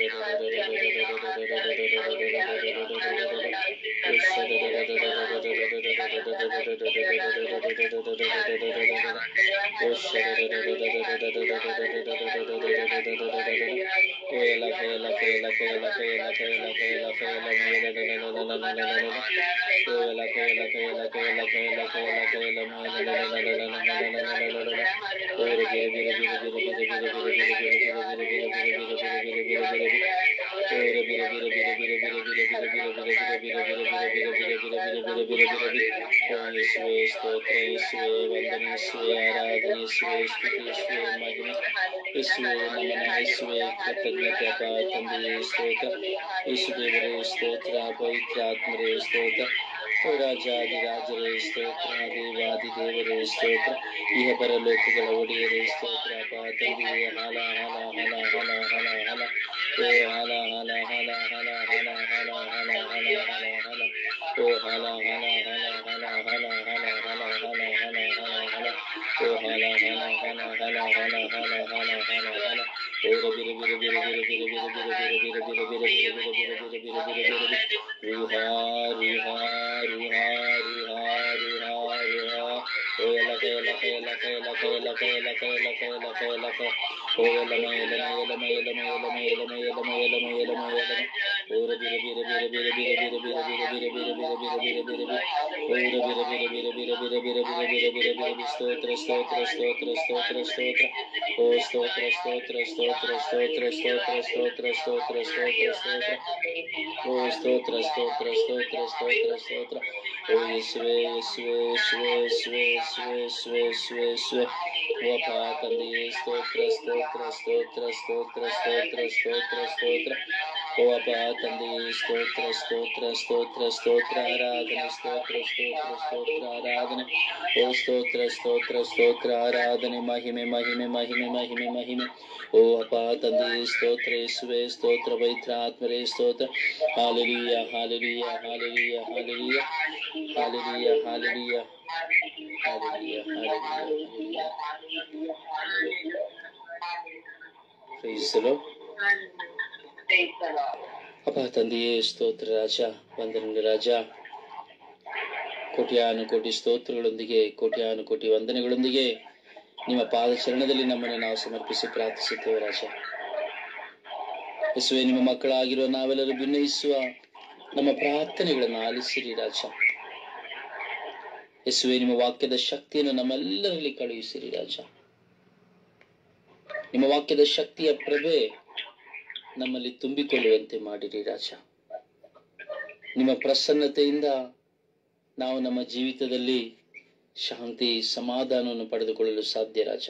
A: ಯೇಸುವೆ ಸ್ತೋತ್ರ ಯೇಸುವೆ ವಂದನೆ ಯೇಸುವೆ ಆರಾಧನೆ ಯೇಸುವೆ ಸ್ತುತಿ ಯೇಸುವೆ ಮಹಿಮೆ ಯೇಸುವೆ ನಮನ ಯೇಸುವೆ ಕೃತಜ್ಞತೆ ಅಪ ತಂದೆಯೇ ಸ್ತೋತ್ರ ಯೇಸು ದೇವರೇ ಸ್ತೋತ್ರ ಪವಿತ್ರ ಆತ್ಮರೇ ಸ್ತೋತ್ರ ಓ ರಾಜಾದಿರಾಜರೇ ಸ್ತೋತ್ರ ದೇವಾದಿ ದೇವರೇ ಸ್ತೋತ್ರ ಇಹ ಪರಲೋಕಗಳ ಒಡೆಯರೇ ಸ್ತೋತ್ರ ಅಪ ತಂದೆಯೇ ಹಲ ಹಲ ಹಲ ಹಲ ಹಲ ಹಲ ಓ ಹಲ ಹಲ ಹಲ ಹಲ ಹಲ ಹಲ ಹಲ ಹಲ ಹಲ ಹಲ ಓ ಹಲ ಹಲ ಹಲ ಹಲ ಹಲ ಹಲ ಹಲ ಹಲ ಹಲ ಹಲ ಹಲ ಓ ಹಲ ಹಲ ಹಲ ಹಲ ಹಲ ಹಲ ಹಲ ಹಲ ಹಲ ಓ ರಬಿ ರಬಿ ರಬಿ ರಬಿ ರಬಿ ರಬಿ ರಬಿ ರಬಿ ರಬಿ ರಬಿ ರಬಿ ರಬಿ ರಬಿ ರಬಿ ರಬಿ ರಬಿ ರಬಿ ರಬಿ ರುಹಾ ರುಹಾ ರುಹಾ ರುಹಾ ರುಹಾ ರುಹಾ ಓ ಎಲಕ ಎಲಕ ಎಲಕ ಎಲಕ ಎಲಕ ಎಲಕ ಎಲಕ ಎಲಕ ಎಲಕ ಓ ಎಲಮ ಎಲಮ ಎಲಮ ಎಲಮ ಎಲಮ ಎಲಮ ಎಲಮ ಎಲಮ ಎಲಮ ಎಲಮ ಓ ರಬಿ ರಬಿ ರಬಿ ರಬಿ ರಬಿ ರಬಿ ರಬಿ ರಬಿ ರಬಿ ರಬಿ ರಬಿ ರಬಿ ರಬಿ ರಬಿ ರಬಿ ಓ ರಬಿ ರಬಿ ರಬಿ ರಬಿ ರಬಿ ರಬಿ ರಬಿ ರಬಿ ರಬಿ ರಬಿ ರಬಿ ಸ್ತೋತ್ರ ಸ್ತೋತ್ರ ಸ್ತೋತ್ರ ಸ್ತೋತ್ರ ಸ್ತೋತ್ರ ಓ ಸ್ತೋತ್ರ ಸ್ತೋತ್ರ ಸ್ತೋತ್ರ ಸ್ತೋತ್ರ ಸ್ತೋತ್ರ ಸ್ತೋತ್ರ ಸ್ತೋತ್ರ ಸ್ತೋತ್ರ ಸ್ತೋತ್ರ ಓ ಸ್ತೋತ್ರ ಸ್ತೋತ್ರ ಸ್ತೋತ್ರ ಸ್ತೋತ್ರ ಸ್ತೋತ್ರ ಓ ಯೇಸುವೆ ಯೇಸುವೆ ಯೇಸುವೆ ಯೇಸುವೆ ಯೇಸುವೆ ಯೇಸುವೆ ಯೇಸುವೆ ಓ ಅಪ್ಪ ತಂದೆಯೇ ಸ್ತೋತ್ರ ಸ್ತೋತ್ರ ಸ್ತೋತ್ರ ಸ್ತೋತ್ರ ಸ್ತೋತ್ರ ಸ್ತೋತ್ರ ಸ್ತೋತ್ರ ಓ ಅಪ್ಪ ತಂದೆಯೇ ಸ್ತೋತ್ರ ಸ್ತೋತ್ರ ಸ್ತೋತ್ರ ಸ್ತೋತ್ರ ಆರಾಧನೆ ಸ್ತೋತ್ರ ಸ್ತೋತ್ರ ಸ್ತೋತ್ರ ಆರಾಧನೆ ಓ ಸ್ತೋತ್ರ ಸ್ತೋತ್ರ ಸ್ತೋತ್ರ ಆರಾಧನೆ ಮಹಿಮೆ ಮಹಿಮೆ ಮಹಿಮೆ ಮಹಿಮೆ ಮಹಿಮೆ ಓ ಅಪ್ಪ ತಂದೆಯೇ ಸ್ತೋತ್ರ ಯೇಸುವೆ ಸ್ತೋತ್ರ ಪವಿತ್ರ ಆತ್ಮರೇ ಸ್ತೋತ್ರ hallelujah hallelujah hallelujah hallelujah hallelujah hallelujah hallelujah hallelujah Praise the Lord. ಅಪ್ಪ ತಂದೆಯೇ ಸ್ತೋತ್ರ ರಾಜ ವಂದನೆ ರಾಜ ಕೋಟ್ಯಾನು ಕೋಟಿ ಸ್ತೋತ್ರಗಳೊಂದಿಗೆ ಕೋಟ್ಯಾನು ಕೋಟಿ ವಂದನೆಗಳೊಂದಿಗೆ ನಿಮ್ಮ ಪಾದ ಚರಣದಲ್ಲಿ ನಮ್ಮನ್ನು ನಾವು ಸಮರ್ಪಿಸಿ ಪ್ರಾರ್ಥಿಸುತ್ತೇವೆ ರಾಜ ಯೇಸುವೆ ನಿಮ್ಮ ಮಕ್ಕಳಾಗಿರುವ ನಾವೆಲ್ಲರೂ ಭಿನ್ನಯಿಸುವ ನಮ್ಮ ಪ್ರಾರ್ಥನೆಗಳನ್ನು ಆಲಿಸಿರಿ ರಾಜ ಯೇಸುವೆ ನಿಮ್ಮ ವಾಕ್ಯದ ಶಕ್ತಿಯನ್ನು ನಮ್ಮೆಲ್ಲರಲ್ಲಿ ಕಳುಹಿಸಿರಿ ರಾಜ ನಿಮ್ಮ ವಾಕ್ಯದ ಶಕ್ತಿಯ ಪ್ರಭೆ ನಮ್ಮಲ್ಲಿ ತುಂಬಿಕೊಳ್ಳುವಂತೆ ಮಾಡಿರಿ ರಾಜ ನಿಮ್ಮ ಪ್ರಸನ್ನತೆಯಿಂದ ನಾವು ನಮ್ಮ ಜೀವಿತದಲ್ಲಿ ಶಾಂತಿ ಸಮಾಧಾನವನ್ನು ಪಡೆದುಕೊಳ್ಳಲು ಸಾಧ್ಯ ರಾಜ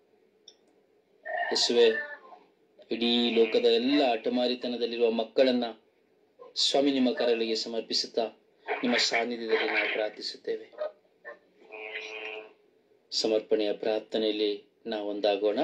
A: ಯೇಸುವೆ ಇಡೀ ಲೋಕದ ಎಲ್ಲ ಹಠಮಾರಿತನದಲ್ಲಿರುವ ಮಕ್ಕಳನ್ನ ಸ್ವಾಮಿ ನಿಮ್ಮ ಕರಗಳಿಗೆ ಸಮರ್ಪಿಸುತ್ತಾ ನಿಮ್ಮ ಸಾನ್ನಿಧ್ಯದಲ್ಲಿ ನಾವು ಪ್ರಾರ್ಥಿಸುತ್ತೇವೆ ಸಮರ್ಪಣೆಯ ಪ್ರಾರ್ಥನೆಯಲ್ಲಿ ನಾವು ಒಂದಾಗೋಣ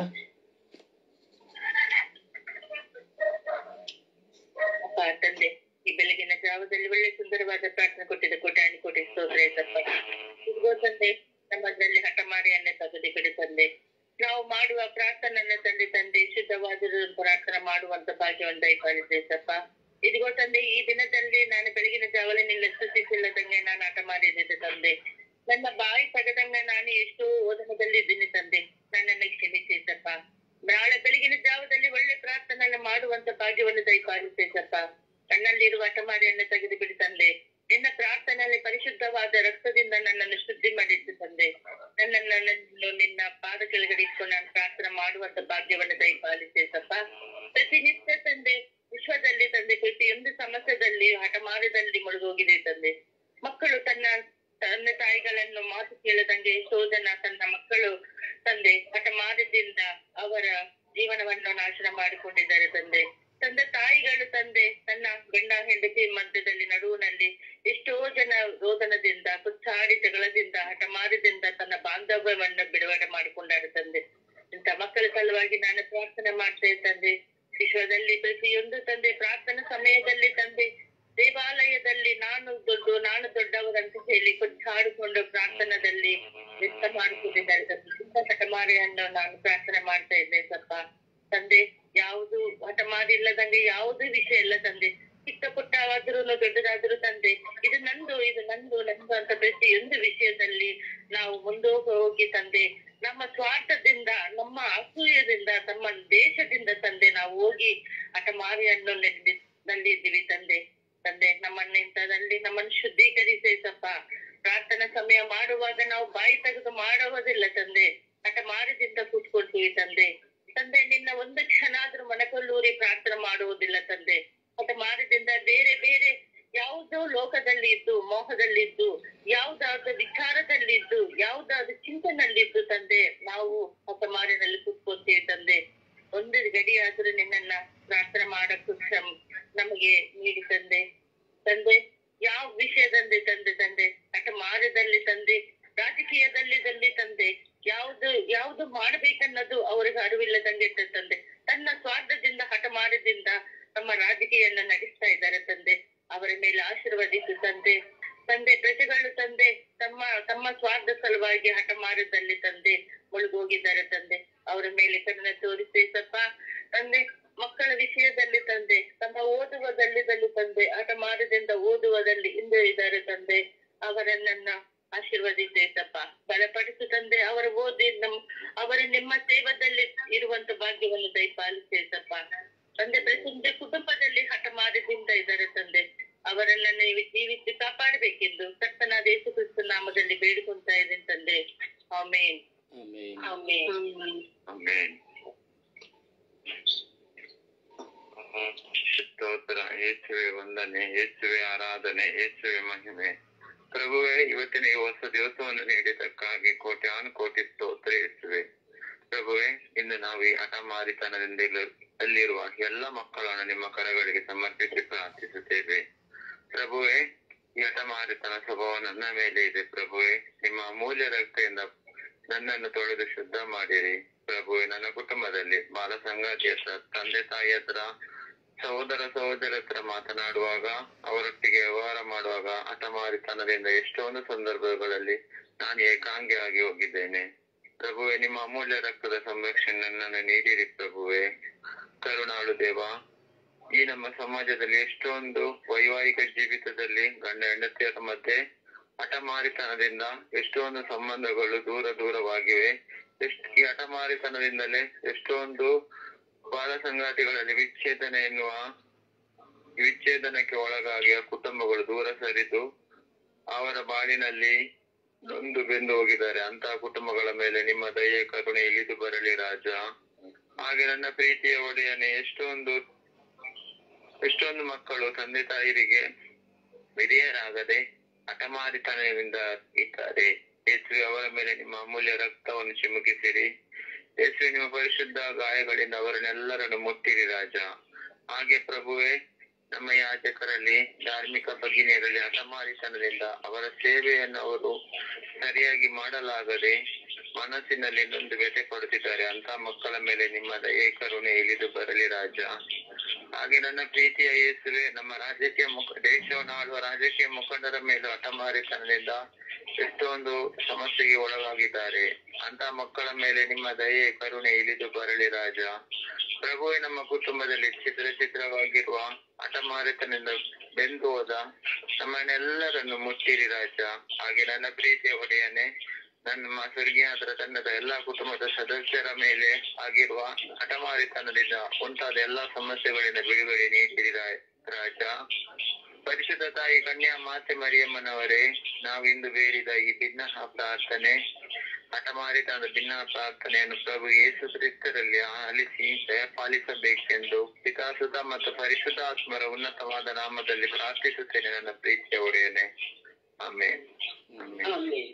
C: ಅಪ್ಪ ತಂದೆ ಈ ಬೆಳಗಿನ ಜಾವದಲ್ಲಿ ಒಳ್ಳೆ ಸುಂದರವಾದ ಪ್ರಾರ್ಥನೆ ಕೊಟ್ಟಿದ್ದ ಕೋಟಾಣಿ ಕೋಟಿ ಸ್ತೋತ್ರ ಆಯ್ತಪ್ಪ ಇದಿಗೋ ತಂದೆ ನಮ್ಮದ್ರಲ್ಲಿ ಹಠಮಾರಿಯನ್ನೇ ತೆಗೆದು ಬಿಡು ತಂದೆ ನಾವು ಮಾಡುವ ಪ್ರಾರ್ಥನೆಯನ್ನ ತಂದೆ ತಂದೆ ಶುದ್ಧವಾದ ಪ್ರಾರ್ಥನೆ ಮಾಡುವಂತ ಭಾಗ್ಯವನ್ನು ದಯಪಾಲಿಸಪ್ಪ ಇದಿಗೋ ತಂದೆ ಈ ದಿನದಲ್ಲಿ ನಾನು ಬೆಳಗಿನ ಜಾವಲ್ಲಿ ನಿನ್ನ ಸ್ತುತಿಸಿಲ್ಲದಂಗೆ ನಾನು ಹಠ ಮಾಡಿದ್ದೆ ತಂದೆ ನನ್ನ ಬಾಯಿ ತೆಗೆದಂಗ ನಾನು ಎಷ್ಟೋ ಓದನದಲ್ಲಿದ್ದೀನಿ ತಂದೆ ನನ್ನನ್ನು ಕ್ಷಮಿಸಿದ್ದಪ್ಪ ನಾಳೆ ಬೆಳಗಿನ ಜಾವದಲ್ಲಿ ಒಳ್ಳೆ ಪ್ರಾರ್ಥನೆಯನ್ನು ಮಾಡುವಂತ ಭಾಗ್ಯವನ್ನು ದಯಪಾಲಿಸಪ್ಪ ನನ್ನಲ್ಲಿರುವ ಹಠಮಾರಿಯನ್ನು ತೆಗೆದು ಬಿಡಿ ತಂದೆ ನಿನ್ನ ಪ್ರಾರ್ಥನೆಯಲ್ಲಿ ಪರಿಶುದ್ಧವಾದ ರಕ್ತದಿಂದ ನನ್ನನ್ನು ಶುದ್ಧಿ ಮಾಡಿದ್ದು ತಂದೆ ನನ್ನನ್ನು ನಿನ್ನ ಪಾದ ಕೆಳಗಡೆ ಇಟ್ಕೊಂಡು ನಾನು ಪ್ರಾರ್ಥನೆ ಮಾಡುವಂತ ಭಾಗ್ಯವನ್ನು ದಯಪಾಲಿಸಪ್ಪ ಪ್ರತಿನಿತ್ಯ ತಂದೆ ವಿಶ್ವದಲ್ಲಿ ತಂದೆ ಪ್ರತಿಯೊಂದು ಸಮಸ್ಯೆದಲ್ಲಿ ಹಠಮಾರದಲ್ಲಿ ಮುಳುಗೋಗಿದೆ ತಂದೆ ಮಕ್ಕಳು ತನ್ನ ತಂದೆ ತಾಯಿಗಳನ್ನು ಮಾತು ಕೇಳದಂಗೆ ಎಷ್ಟೋ ಜನ ತನ್ನ ಮಕ್ಕಳು ತಂದೆ ಹಠಮಾರದಿಂದ ಅವರ ಜೀವನವನ್ನು ನಾಶನ ಮಾಡಿಕೊಂಡಿದ್ದಾರೆ ತಂದೆ ತಂದೆ ತಾಯಿಗಳು ತಂದೆ ತನ್ನ ಗಂಡ ಹೆಂಡತಿ ಮಧ್ಯದಲ್ಲಿ ನಡುವಿನಲ್ಲಿ ಎಷ್ಟೋ ಜನ ರೋದನದಿಂದ ಕುಚ್ಚಾಡಿ ಜಗಳದಿಂದ ಹಠಮಾರದಿಂದ ತನ್ನ ಬಾಂಧವ್ಯವನ್ನು ಬಿಡುಗಡೆ ಮಾಡಿಕೊಂಡಾರೆ ತಂದೆ ಇಂಥ ಮಕ್ಕಳ ಸಲುವಾಗಿ ನಾನು ಪ್ರಾರ್ಥನೆ ಮಾಡ್ತೇನೆ ತಂದೆ ವಿಶ್ವದಲ್ಲಿ ಪ್ರತಿಯೊಂದು ತಂದೆ ಪ್ರಾರ್ಥನಾ ಸಮಯದಲ್ಲಿ ತಂದೆ ದೇವಾಲಯದಲ್ಲಿ ನಾನು ದೊಡ್ಡ ನಾನು ದೊಡ್ಡವರಂತ ಹೇಳಿ ಕೊಚ್ಚಾಡಿಕೊಂಡು ಪ್ರಾರ್ಥನದಲ್ಲಿ ವ್ಯಕ್ತ ಮಾಡಿಕೊಂಡಿದ್ದಾರೆ ತಂದೆ ಇಂಥ ಹಠಮಾರಿಯನ್ನು ನಾನು ಪ್ರಾರ್ಥನೆ ಮಾಡ್ತಾ ಇದ್ದೆ ಸ್ವಲ್ಪ ತಂದೆ ಯಾವುದು ಹಠಮಾರಿ ಇಲ್ಲದಂಗೆ ಯಾವುದೇ ವಿಷಯ ಇಲ್ಲ ತಂದೆ ಚಿಕ್ಕ ಪುಟ್ಟವಾದ್ರೂ ದೊಡ್ಡದಾದ್ರೂ ತಂದೆ ಇದು ನಂದು ಇದು ನಂದು ನಂದು ಅಂತ ಪ್ರತಿಯೊಂದು ವಿಷಯದಲ್ಲಿ ನಾವು ಮುಂದೋಗ ಹೋಗಿ ತಂದೆ ನಮ್ಮ ಸ್ವಾರ್ಥದಿಂದ ನಮ್ಮ ಅಸೂಯದಿಂದ ನಮ್ಮ ದೇಶದಿಂದ ತಂದೆ ನಾವು ಹೋಗಿ ಹಠಮಾರಿಯನ್ನು ನೆಲ್ಲಿ ನಲ್ಲಿದ್ದೀವಿ ತಂದೆ ತಂದೆ ನಮ್ಮನ್ನ ಇಂಥದಲ್ಲಿ ನಮ್ಮನ್ನು ಶುದ್ಧೀಕರಿಸಿ ಸಪ್ಪ ಪ್ರಾರ್ಥನಾ ಸಮಯ ಮಾಡುವಾಗ ನಾವು ಬಾಯಿ ತೆಗೆದು ಮಾಡುವುದಿಲ್ಲ ತಂದೆ ಹಠಮಾರದಿಂದ ಕೂತ್ಕೊಳ್ತೀವಿ ತಂದೆ ತಂದೆ ನಿನ್ನ ಒಂದು ಕ್ಷಣ ಆದ್ರೂ ಮನಕೊಲ್ಲೂರಿ ಪ್ರಾರ್ಥನೆ ಮಾಡುವುದಿಲ್ಲ ತಂದೆ ಹಠಮಾರದಿಂದ ಬೇರೆ ಬೇರೆ ಯಾವುದೋ ಲೋಕದಲ್ಲಿ ಇದ್ದು ಮೋಹದಲ್ಲಿದ್ದು ಯಾವುದಾದ್ರೂ ವಿಚಾರದಲ್ಲಿದ್ದು ಯಾವುದಾದ್ರೂ ಚಿಂತನಲ್ಲಿದ್ದು ತಂದೆ ನಾವು ಹಠಮಾರಿನಲ್ಲಿ ಕೂತ್ಕೊಳ್ತೀವಿ ತಂದೆ ಒಂದು ಗಡಿಯಾದ್ರೂ ನಿನ್ನನ್ನ ಪ್ರಾರ್ಥನೆ ಮಾಡಕ್ಕೂ ಶ್ರಮ ನಮಗೆ ನೀಡಿ ತಂದೆ ತಂದೆ ಯಾವ ವಿಷಯದಲ್ಲಿ ತಂದೆ ತಂದೆ ಹಠಮಾರದಲ್ಲಿ ತಂದೆ ರಾಜಕೀಯದಲ್ಲಿ ತಂದೆ ತಂದೆ ಯಾವ್ದು ಯಾವ್ದು ಮಾಡ್ಬೇಕನ್ನೋದು ಅವ್ರಿಗೆ ಅರಿವಿಲ್ಲದಂಗೆ ಇರ್ತದೆ ತಂದೆ ತನ್ನ ಸ್ವಾರ್ಥದಿಂದ ಹಠಮಾರದಿಂದ ತಮ್ಮ ರಾಜಕೀಯನ್ನ ನಡೆಸ್ತಾ ಇದ್ದಾರೆ ತಂದೆ ಅವರ ಮೇಲೆ ಆಶೀರ್ವದಿಸು ತಂದೆ ತಂದೆ ಪ್ರಜೆಗಳು ತಂದೆ ತಮ್ಮ ತಮ್ಮ ಸ್ವಾರ್ಥ ಸಲುವಾಗಿ ಹಠಮಾರದಲ್ಲಿ ತಂದೆ ಮುಳುಗೋಗಿದ್ದಾರೆ ತಂದೆ ಅವರ ಮೇಲೆ ಕರುಣೆ ತೋರಿಸಿ ಸಪ್ಪ ತಂದೆ ಮಕ್ಕಳ ವಿಷಯದಲ್ಲಿ ತಂದೆ ತಮ್ಮ ಓದುವುದಲ್ಲಿ ತಂದೆ ಹಠಮಾರದಿಂದ ಓದುವುದಲ್ಲಿ ಹಿಂದೆ ಇದ್ದಾರೆ ತಂದೆ ಅವರನ್ನ ಆಶೀರ್ವದಿಸಿ ಸಪ್ಪ ಬಲಪಡಿಸು ತಂದೆ ಅವರ ಓದಿ ನಮ್ ಅವರ ನಿಮ್ಮ ಸೇವದಲ್ಲಿ ಇರುವಂತ ಭಾಗ್ಯವನ್ನು ದಯಪಾಲಿಸಿ ಸಪ್ಪ ತಂದೆ ಪ್ರತಿಯೊಂದು ಕುಟುಂಬದಲ್ಲಿ ಹಠಮಾರದಿಂದ ಇದ್ದಾರೆ ತಂದೆ ಅವರನ್ನ ನೀವು ಜೀವಿಸಿ ಕಾಪಾಡಬೇಕೆಂದು ಕರ್ತನಾದ ಯೇಸು ಕ್ರಿಸ್ತ ನಾಮದಲ್ಲಿ ಬೇಡಿಕೊಂತಾ ಇದ್ದೀನಿ ತಂದೆ ಆಮೇನ್
A: ಆಮೇನ್
C: ಆಮೇನ್
D: ಆಮೇನ್ ಸ್ತೋತ್ರ ಯೇಸುವೆ ವಂದನೆ ಯೇಸುವೆ ಆರಾಧನೆ ಯೇಸುವೆ ಮಹಿಮೆ ಪ್ರಭುವೇ ಇವತ್ತಿನ ಈ ಹೊಸ ದಿವಸವನ್ನು ನೀಡಿದ್ದಕ್ಕಾಗಿ ಕೋಟ್ಯಾನು ಕೋಟಿ ಸ್ತೋತ್ರ ಯೇಸುವೆ ಪ್ರಭುವೇ ಇಂದು ನಾವು ಈ ಹಠಮಾರಿತನದಿಂದ ಇಲ್ಲಿ- ಅಲ್ಲಿರುವ ಎಲ್ಲ ಮಕ್ಕಳನ್ನು ನಿಮ್ಮ ಕರಗಳಿಗೆ ಸಮರ್ಪಿಸಿ ಪ್ರಾರ್ಥಿಸುತ್ತೇವೆ ಪ್ರಭುವೇ ಈ ಹಠಮಾರಿತನ ಸ್ವಭಾವ ನನ್ನ ಮೇಲೆ ಇದೆ ಪ್ರಭುವೇ ನಿಮ್ಮ ಅಮೂಲ್ಯ ರಕ್ತದಿಂದ ನನ್ನನ್ನು ತೊಳೆದು ಶುದ್ಧ ಮಾಡಿರಿ ಪ್ರಭುವೆ ನನ್ನ ಕುಟುಂಬದಲ್ಲಿ ಬಾಲ ಸಂಗಾತಿ ಹತ್ರ ತಂದೆ ತಾಯಿ ಹತ್ರ ಸಹೋದರ ಸಹೋದರ ಹತ್ರ ಮಾತನಾಡುವಾಗ ಅವರೊಟ್ಟಿಗೆ ವ್ಯವಹಾರ ಮಾಡುವಾಗ ಹಠಮಾರಿತನದಿಂದ ಎಷ್ಟೊಂದು ಸಂದರ್ಭಗಳಲ್ಲಿ ನಾನು ಏಕಾಂಗಿಯಾಗಿ ಹೋಗಿದ್ದೇನೆ ಪ್ರಭುವೆ ನಿಮ್ಮ ಅಮೂಲ್ಯ ರಕ್ತದ ಸಂರಕ್ಷಣೆ ನನ್ನನ್ನು ನೀಡಿರಿ ಪ್ರಭುವೆ ಕರುಣಾಳು ದೇವ ಈ ನಮ್ಮ ಸಮಾಜದಲ್ಲಿ ಎಷ್ಟೊಂದು ವೈವಾಹಿಕ ಜೀವಿತದಲ್ಲಿ ಗಂಡ ಹೆಂಡತಿಯರ ಮಧ್ಯೆ ಹಠಮಾರಿತನದಿಂದ ಎಷ್ಟೊಂದು ಸಂಬಂಧಗಳು ದೂರ ದೂರವಾಗಿವೆ ಎಷ್ಟ್ ಈ ಹಠಮಾರಿತನದಿಂದಲೇ ಎಷ್ಟೊಂದು ಬಾಲ ಸಂಗಾತಿಗಳಲ್ಲಿ ವಿಚ್ಛೇದನ ಎನ್ನುವ ವಿಚ್ಛೇದನಕ್ಕೆ ಒಳಗಾಗಿ ಆ ಕುಟುಂಬಗಳು ದೂರ ಸರಿದು ಅವರ ಬಾಳಿನಲ್ಲಿ ನೊಂದು ಬೆಂದು ಹೋಗಿದ್ದಾರೆ ಅಂತಹ ಕುಟುಂಬಗಳ ಮೇಲೆ ನಿಮ್ಮ ದಯೆ ಕರುಣೆ ಇಳಿದು ಬರಲಿ ರಾಜ ಹಾಗೆ ನನ್ನ ಪ್ರೀತಿಯ ಒಡೆಯನೆ ಎಷ್ಟೊಂದು ಎಷ್ಟೊಂದು ಮಕ್ಕಳು ತಂದೆ ತಾಯಿರಿಗೆ ವಿಧೇಯರಾಗದೆ ಹಠಮಾರಿತನದಿಂದ ಇದ್ದಾರೆ ಯೇಸುವೆ ಅವರ ಮೇಲೆ ನಿಮ್ಮ ಅಮೂಲ್ಯ ರಕ್ತವನ್ನು ಚಿಮುಕಿಸಿರಿ ಯೇಸುವೆ ನಿಮ್ಮ ಪರಿಶುದ್ಧ ಗಾಯಗಳಿಂದ ಅವರನ್ನೆಲ್ಲರನ್ನು ಮುಟ್ಟಿರಿ ರಾಜ ಹಾಗೆ ಪ್ರಭುವೆ ನಮ್ಮ ಯಾಜಕರಲ್ಲಿ ಧಾರ್ಮಿಕ ಭಗಿನಿಯರಲ್ಲಿ ಹಠಮಾರಿತನದಿಂದ ಅವರ ಸೇವೆಯನ್ನು ಅವರು ಸರಿಯಾಗಿ ಮಾಡಲಾಗದೆ ಮನಸ್ಸಿನಲ್ಲಿ ನೊಂದು ವ್ಯಥೆ ಪಡುತ್ತಿದ್ದಾರೆ ಅಂತ ಮಕ್ಕಳ ಮೇಲೆ ನಿಮ್ಮ ದಯೆ ಕರುಣೆ ಇಳಿದು ಬರಲಿ ರಾಜ ಹಾಗೆ ನನ್ನ ಪ್ರೀತಿಯ ಯೇಸುವೆ ನಮ್ಮ ರಾಜಕೀಯ ಮುಖ ದೇಶವನ್ನು ಆಳುವ ರಾಜಕೀಯ ಮುಖಂಡರ ಮೇಲೂ ಹಠಮಾರಿತನದಿಂದ ಎಷ್ಟೊಂದು ಸಮಸ್ಯೆಗೆ ಒಳಗಾಗಿದ್ದಾರೆ ಅಂತ ಮಕ್ಕಳ ಮೇಲೆ ನಿಮ್ಮ ದಯೆ ಕರುಣೆ ಇಳಿದು ಬರಲಿ ರಾಜ ಪ್ರಭುವೆ ನಮ್ಮ ಕುಟುಂಬದಲ್ಲಿ ಚಿತ್ರ ಚಿತ್ರವಾಗಿರುವ ಹಠಮಾರಿತನದಿಂದ ಬೆಂದು ಹೋದ ನಮ್ಮನ್ನೆಲ್ಲರನ್ನು ಮುಟ್ಟಿರಿ ರಾಜ ಹಾಗೆ ನನ್ನ ಪ್ರೀತಿಯ ಒಡೆಯನೆ ನನ್ನ ಸ್ವರ್ಗೀಯಾದರ ತಂಡದ ಎಲ್ಲಾ ಕುಟುಂಬದ ಸದಸ್ಯರ ಮೇಲೆ ಆಗಿರುವ ಹಠಮಾರಿತನದಿಂದ ಉಂಟಾದ ಎಲ್ಲಾ ಸಮಸ್ಯೆಗಳಿಂದ ಬಿಡುಗಡೆ ನೀಡಿರಿ ರಾ- ರಾಜ ಪರಿಶುದ್ಧ ತಾಯಿ ಕನ್ಯಾ ಮಾತೆ ಮರಿಯಮ್ಮನವರೇ ನಾವಿಂದು ಬೇಡಿದ ಈ ಭಿನ್ನ ಪ್ರಾರ್ಥನೆ ಹಠಮಾರಿತನದ ಭಿನ್ನ ಪ್ರಾರ್ಥನೆಯನ್ನು ಪ್ರಭು ಯೇಸು ಕ್ರಿಸ್ತರಲ್ಲಿ ಆಲಿಸಿ ದಯಪಾಲಿಸಬೇಕೆಂದು ಪಿತಾಸುತ ಮತ್ತು ಪರಿಶುದ್ಧಾತ್ಮರ ಉನ್ನತವಾದ ನಾಮದಲ್ಲಿ ಪ್ರಾರ್ಥಿಸುತ್ತೇನೆ ನನ್ನ ಪ್ರೀತಿಯ ಒಡೆಯನೆ ಆಮೇಲೆ
A: ಆಮೇಲೆ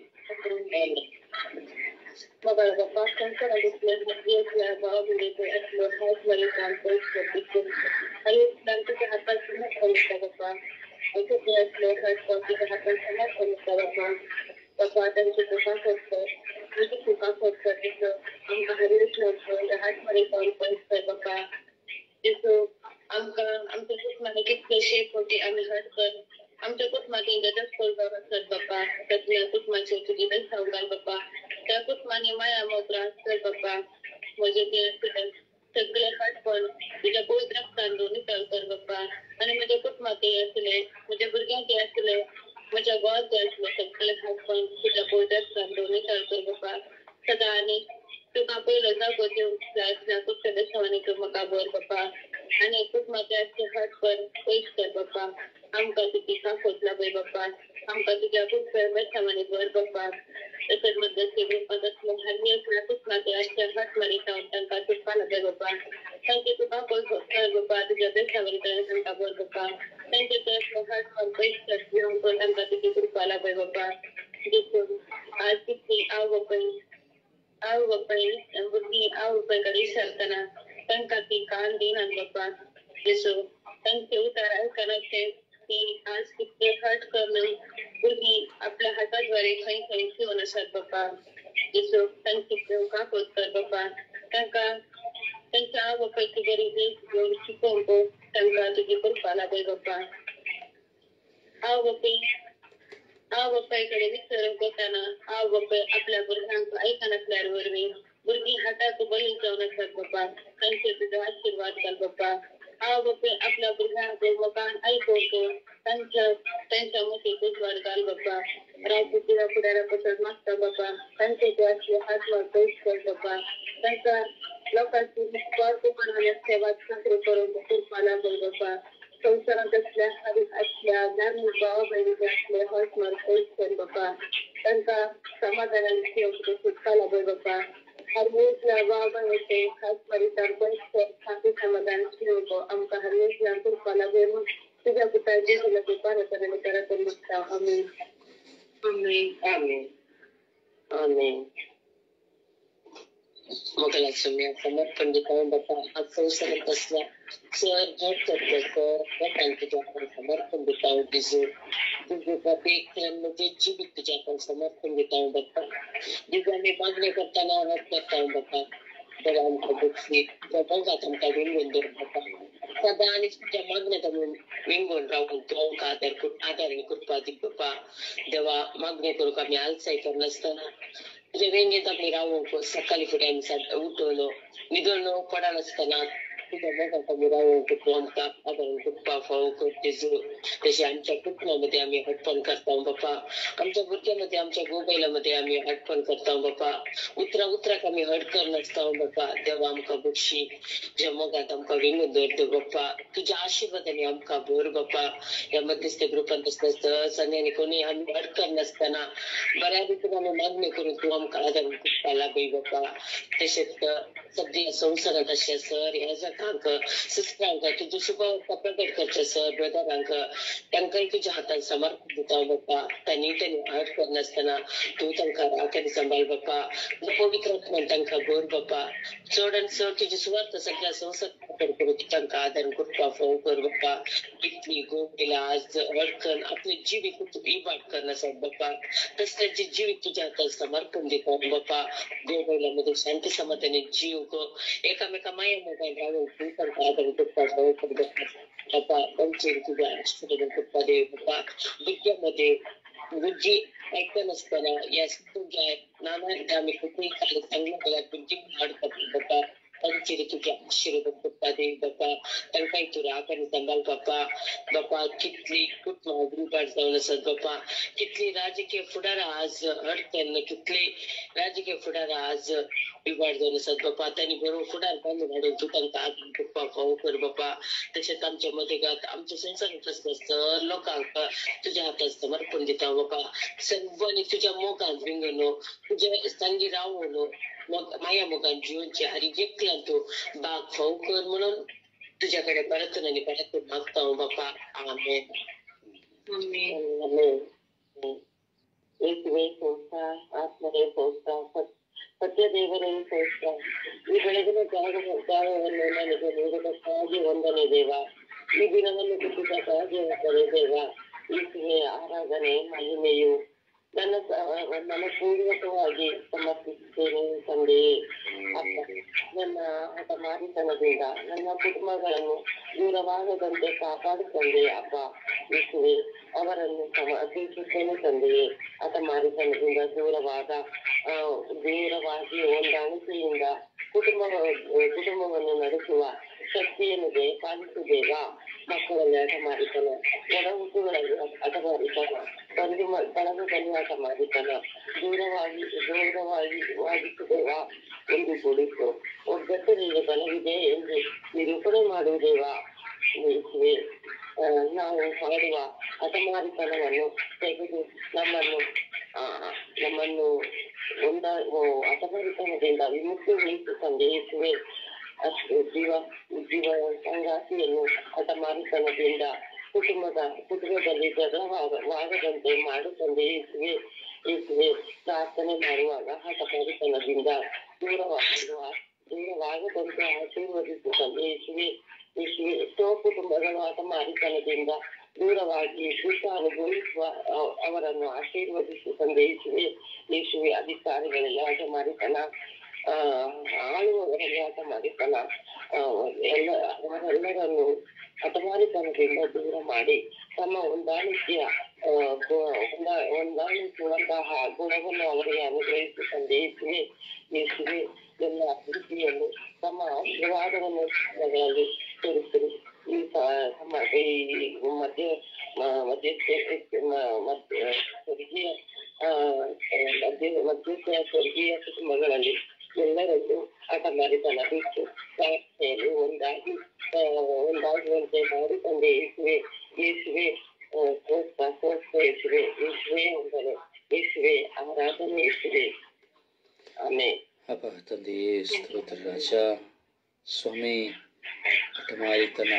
C: Mobile of our center and display the years we are about to make it as low as well as on page for people. I will plan to have us in the home of the farm. I could be as low as possible to happen in the home of the farm. The father to the comfort for we can to comfort for this so I'm a very slow for the heart money for points for the car. This so आमका आमच्या कुटुंबाने कितले shape होते आम्ही हट कर आमच्या कुटुंबात इंग्रजात कोलगाव असतात बाप्पा त्यातल्या कुटुंबाचे तुझे सांगाल बाप्पा त्या कुटुंबाने माया मोगरा असतात बाप्पा म्हणजे ते असतात सगळे पण तुझ्या पवित्र तांदूळ निकाल कर बाप्पा आणि माझ्या कुटुंबात ते असले माझ्या भुरग्यात ते असले माझ्या गावात ते असले सगळे पण तुझ्या पवित्र तांदूळ निकाल कर बाप्पा सदा आणि तुका पहिलं जागोचे असल्या कुठच्या देशाने तू मका बोल बाप्पा आणि कुटुंबाच्या हट पण पैस कर बाप्पा आमका तुझी काकोतला बाई बाप्पा आमका तुझ्या खूप बेसामाने बर बाप्पा तसंच मध्ये सेवन पदक हरणी असल्या कुटुंबाच्या अशा हट मारी जाऊन त्यांना तुपाला बाई बाप्पा त्यांचे तुका बोल कर बाप्पा तुझ्या देशावर त्यांना बोल बाप्पा त्यांचे तर हट पण पैस कर घेऊन तो त्यांना तुझी कृपाला बाई बाप्पा दिसून आज किती आव बाई आव बापाई बुद्धी आव बापाईकडे सरताना त्यांना ती कान देणार बाप्पा येसो त्यांचे उतार ऐकण्याचे की आज किती हट करणं बुद्धी आपल्या हाताद्वारे काही काही ठेवून असत बाप्पा येसो त्यांची देव का होत कर बाप्पा त्यांना त्यांच्या आव बापाईची गरीबी घेऊन शिकवतो त्यांना तुझी कृपाला बाई बाप्पा आव बापाई आव बापाईकडे विचारून करताना आव बापाई आपल्या बुरगांक ऐका नसल्यावर मी बुरगी हातात बळी जाऊन असतात बाप्पा त्यांचे तुझा आशीर्वाद कर बाप्पा आव बापाई आपल्या बुरगांचे मकान ऐकवतो त्यांच्या त्यांच्या मती उजवाड घाल बाप्पा राज्य तुझ्या पुढाऱ्याबद्दल मागता बाप्पा त्यांचे ते असले हातवर पैस कर बाप्पा त्यांचा लोकांची स्वार्थपणाने सेवा साजरी करून कृपाला बोल बाप्पा संसारात असल्या असल्या धार्मिक भावा बहिणी असले हॉट मार पैस कर बाप्पा त्यांचा समाधानाने ठेवतो सुटकाला बोल बाप्पा हरवेळेसला भाव बहिणीचे खास परिसर पैस कर शांती समाधान ठेवतो आमका हरवेळेसला कृपाला बोलून तुझ्या पुता जेजुला ते पारतराने करत निघता आम्ही
B: Amen. Amen. मगला तुम्ही समर्पण देऊन बाप्पा आज संसारात असल्या सर हट करतो सर लोकांना तुझ्या आपण समर्पण देता दिसू तुझे प्रत्येक म्हणजे जीवित तुझ्या आपण समर्पण देता बाप्पा दिव्याने मागणी करताना हट करता बाप्पा तर आमच्या दुःखी बघात आमका विंगून दर बाप्पा सदा आणि तुझ्या मागण्यात आम्ही विंगून राहून तो का आधार आधार कृपा दी बाप्पा देवा मागणी करू का मी आलसाई कर नसताना तुझ्या वेंगेत आपली राहू सकाळी पुढे आम्ही उठवलो निदळलो पडा नसताना तुझ्या मोगाचा मुराव कुठं आमका आदरण कुठपा फाव करतेस तसे आमच्या कुटुंबामध्ये आम्ही हटपण करतो बाप्पा आमच्या बुद्ध्यामध्ये आमच्या मोबाईलमध्ये आम्ही हटपण करतो बाप्पा उतरा उतरा आम्ही हटकर नसतो बाप्पा देवा आमका बक्षी ज्या मोगात आमका विंगून दवरतो बाप्पा तुझ्या आशीर्वादाने आमका भर बाप्पा या मध्यस्थ ग्रुपात असतं संध्याने कोणी आम्ही हटकर नसताना बऱ्यापैकी आम्ही मागणी करून तू आमका आदरण कुठपा लागय बाप्पा तसेच सध्या संसारात अशा सर ह्या जगांक सिस्टरांक तुझी शुभवार्ता प्रकट करचे सर ब्रदरांक तांकांय तुझ्या हातान समर्पण दिता बाप्पा त्यांनी त्यांनी आठ करनासतना तू तांकां राखण सांभाळ बाप्पा पवित्र आत्म्यान तांकां गोर बाप्पा चड आनी चड तुजी सुवार्थ सगळ्या संसार प्रकट करून तू तांकां आदर करपा फोव कर बाप्पा कितली गोविला आज अडकन आपले जिवीत तू इबाड करण्यासाठी बाप्पा तसं त्यांचे जीवित तुझ्या हातात समर्पण देतो बाप्पा देवळामध्ये शांती समाधानी जीव गो एकामेका माया मोबाईल राहून तू तांकां आदर करपा फोव कर बाप्पा बाप्पा त्यांचे तुझ्या आशीर्वाद करपा देव बाप्पा विद्यामध्ये बुद्धी ऐकत नसताना या तुझ्या नाना आम्ही कुठेही खाली चांगल्या काळात बुद्धी वाढतात बाप्पा त्यांचे तुझ्या आशीर्वाद करपा देव बाप्पा तांकांय तू राख आणि सांभाळ बाप्पा बाप्पा कितली खूप महागडी जाऊन असत बाप्पा कितली राजकीय फुडारा आज अडकन कितले राजकीय फुडारा आज बिघाड जाऊन असत बाप्पा त्यांनी बरोबर फुडार बांधून हाडून तू तांकां आदर बाप्पा फाव कर बाप्पा तशेंच आमच्या मध्ये गात आमच्या संसारात असतं लोकांक तुझ्या हातात समर्पण दिता बाप्पा सर्वांनी तुझ्या मोगात विंगनो तुझ्या सांगी रावलो मग माया मोगान जीवनची हरी जेकला तू बाग फाव कर म्हणून तुझ्याकडे परत आणि परत मागता बाप्पा आमेन आमेन ಯೇಸುವೆ ಸೋಸ್ತ ಆತ್ಮರೇ ಸೋಸ್ತ ಸತ್ಯ ದೇವರೇ ಸೋಸ್ತ ಈ ಬೆಳಗಿನ ಜಾಗ ಜಾಗವನ್ನು ನನಗೆ ನೀಡಿದಕ್ಕಾಗಿ ವಂದನೆ ದೇವ ಈ ದಿನವನ್ನು ಬಿಟ್ಟಿದ್ದಕ್ಕಾಗಿ ವಂದನೆ ದೇವ ಯೇಸುವೆ ಆರಾಧನೆ ಮಹಿಮೆಯು ನನ್ನ ಸ- ನನ್ನ ಪೂರ್ವಕವಾಗಿ ಸಮರ್ಪಿಸುತ್ತೇನೆ ತಂದೆಯೇ ಅಪ್ಪ ನನ್ನ ಹಠಮಾರಿತನದಿಂದ ನನ್ನ ಕುಟುಂಬಗಳನ್ನು ದೂರವಾಗದಂತೆ ಕಾಪಾಡು ತಂದೆ ಅಪ್ಪ ಯೇಸುವೆ ಅವರನ್ನು ಸಮರ್ಪಿಸುತ್ತೇನೆ ತಂದೆಯೇ ಹಠಮಾರಿತನದಿಂದ ದೂರವಾದ ಆ, ದೂರವಾಗಿ ಹೊಂದಾಣಿಕೆಯಿಂದ ಕುಟುಂಬ ಕುಟುಂಬವನ್ನು ನಡೆಸುವ ಶಕ್ತಿಯನ್ನು ದೇ ಪಾಲಿಸುದೇವ ಮಕ್ಕಳಲ್ಲಿ ಹಠಮಾರಿತನ ಒಡ ಹುಟ್ಟುಗಳಲ್ಲಿ ಹಠಮಾರಿತನ ಬಂದು ಬಳಗದಲ್ಲಿ ಹಠಮಾರಿತನ ದೂರವಾಗಿ ದೂರವಾಗಿ ವಾಗಿಸುದೇವ ಎಂದು ಗುಡಿಸು ಒಗ್ಗಟ್ಟಿನಿಂದ ಬಲವಿದೆ ಎಂದು ನಿರೂಪಣೆ ಮಾಡುವುದೇವಾ ಯೇಸುವೆ ಆ, ನಾವು ಮಾಡುವ ಹಠಮಾರಿತನವನ್ನು ತೆಗೆದು ನಮ್ಮನ್ನು ಆ, ನಮ್ಮನ್ನು ಒಂದ ಹಠಮಾರಿತನದಿಂದ ವಿಮುಕ್ತಿಗೊಳಿಸು ತಂದೆ ಯೇಸುವೆ ಅಷ್ಟು ಜೀವ ಜೀವ ಸಂಗಾತಿಯನ್ನು ಹಠಮಾರಿತನದಿಂದ ಕುಟುಂಬದ ಕುಟುಂಬದಲ್ಲಿ ಜಗಳವಾಗದಂತೆ ಮಾಡು ತಂದೆ ಯೇಸುವೆ ಯೇಸುವೆ ಪ್ರಾರ್ಥನೆ ಮಾಡುವಾಗ ಹಠಮಾರಿತನದಿಂದ ದೂರವಾಗುವ ದೂರವಾಗದಂತೆ ಆಶೀರ್ವದಿಸು ತಂದೆ ಯೇಸುವೆ ಯೇಸುವೆ ಎಷ್ಟೋ ಕುಟುಂಬಗಳು ಹಠಮಾರಿತನದಿಂದ ದೂರವಾಗಿ ಸುಖ ಅನುಭವಿಸುವ ಅ- ಅವರನ್ನು ಆಶೀರ್ವದಿಸು ತಂದೆ ಯೇಸುವೆ ಯೇಸುವೆ ಅಧಿಕಾರಿಗಳೆಲ್ಲ ಹಠಮಾರಿತನ ಆ ಆಳುವವರಲ್ಲಿ ಹಠಮಾರಿತನ ಆ, ಎಲ್ಲ ಅವರೆಲ್ಲರನ್ನು ಹಠಮಾರಿತನದಿಂದ ದೂರ ಮಾಡಿ ತಮ್ಮ ಹೊಂದಾಣಿಕೆಯ ಆ, ಗು- ಹೊಂದ- ಹೊಂದಾಣಿಸುವಂತಹ ಗುಣವನ್ನು ಅವರಿಗೆ ಅನುಗ್ರಹಿಸಿ ತಂದೆ ಯೇಸುವೆ ಯೇಸುವೆ ಎಲ್ಲ ರೀತಿಯಲ್ಲಿ ತಮ್ಮ ಆಶೀರ್ವಾದವನ್ನು ಜೀವನಗಳಲ್ಲಿ ತೋರಿಸಿರಿ ಈ ಸ- ತಮ್ಮ ಈ ಮಧ್ಯ ಮ- ಮಧ್ಯಸ್ಥೆ ಮ- ಮಧ್ಯ ಸ್ವರ್ಗೀಯ ಆ, ಮಧ್ಯ ಮಧ್ಯಸ್ಥೆಯ ಸ್ವರ್ಗೀಯ ಕುಟುಂಬಗಳಲ್ಲಿ ಎಲ್ಲರನ್ನು ಹಠಮಾರಿತನ ಬಿಟ್ಟು ಪ್ರಾರ್ಥನೆಯಲ್ಲಿ ಒಂದಾಗಿ ಆ, ಒಂದಾಗುವಂತೆ ಮಾಡಿ ತಂದೆ ಯೇಸುವೆ ಯೇಸುವೆ ಆ, ಸ್ತೋತ್ರ ಸ್ತೋತ್ರ ಯೇಸುವೆ ಯೇಸುವೆ ಅಂದರೆ ಯೇಸುವೆ ಆರಾಧನೆ ಯೇಸುವೆ ಆಮೇಲೆ
A: ಅಪ್ಪ ತಂದೆಯೇ ಸ್ತೋತ್ರ ರಾಜ ಸ್ವಾಮಿ ಹಠಮಾರಿತನ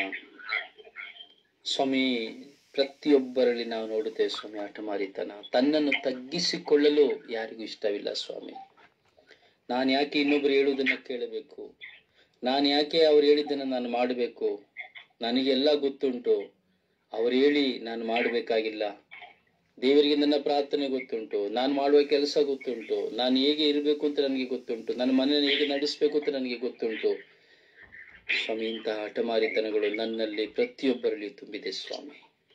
A: ಸ್ವಾಮಿ ಪ್ರತಿಯೊಬ್ಬರಲ್ಲಿ ನಾವು ನೋಡುತ್ತೇವೆ ಸ್ವಾಮಿ ಹಠಮಾರಿತನ ತನ್ನನ್ನು ತಗ್ಗಿಸಿಕೊಳ್ಳಲು ಯಾರಿಗೂ ಇಷ್ಟವಿಲ್ಲ ಸ್ವಾಮಿ ನಾನು ಯಾಕೆ ಇನ್ನೊಬ್ರು ಹೇಳುವುದನ್ನು ಕೇಳಬೇಕು ನಾನು ಯಾಕೆ ಅವ್ರು ಹೇಳಿದ್ದನ್ನು ನಾನು ಮಾಡಬೇಕು ನನಗೆಲ್ಲ ಗೊತ್ತುಂಟು ಅವ್ರು ಹೇಳಿ ನಾನು ಮಾಡಬೇಕಾಗಿಲ್ಲ ದೇವರಿಗೆ ನನ್ನ ಪ್ರಾರ್ಥನೆ ಗೊತ್ತುಂಟು ನಾನು ಮಾಡುವ ಕೆಲಸ ಗೊತ್ತುಂಟು ನಾನು ಹೇಗೆ ಇರಬೇಕು ಅಂತ ನನಗೆ ಗೊತ್ತುಂಟು ನನ್ನ ಮನೆಯನ್ನು ಹೇಗೆ ನಡೆಸಬೇಕು ಅಂತ ನನಗೆ ಗೊತ್ತುಂಟು ಸ್ವಾಮಿ ಇಂತಹ ಹಠಮಾರಿತನಗಳು ನನ್ನಲ್ಲಿ ಪ್ರತಿಯೊಬ್ಬರಲ್ಲಿ ತುಂಬಿದೆ ಸ್ವಾಮಿ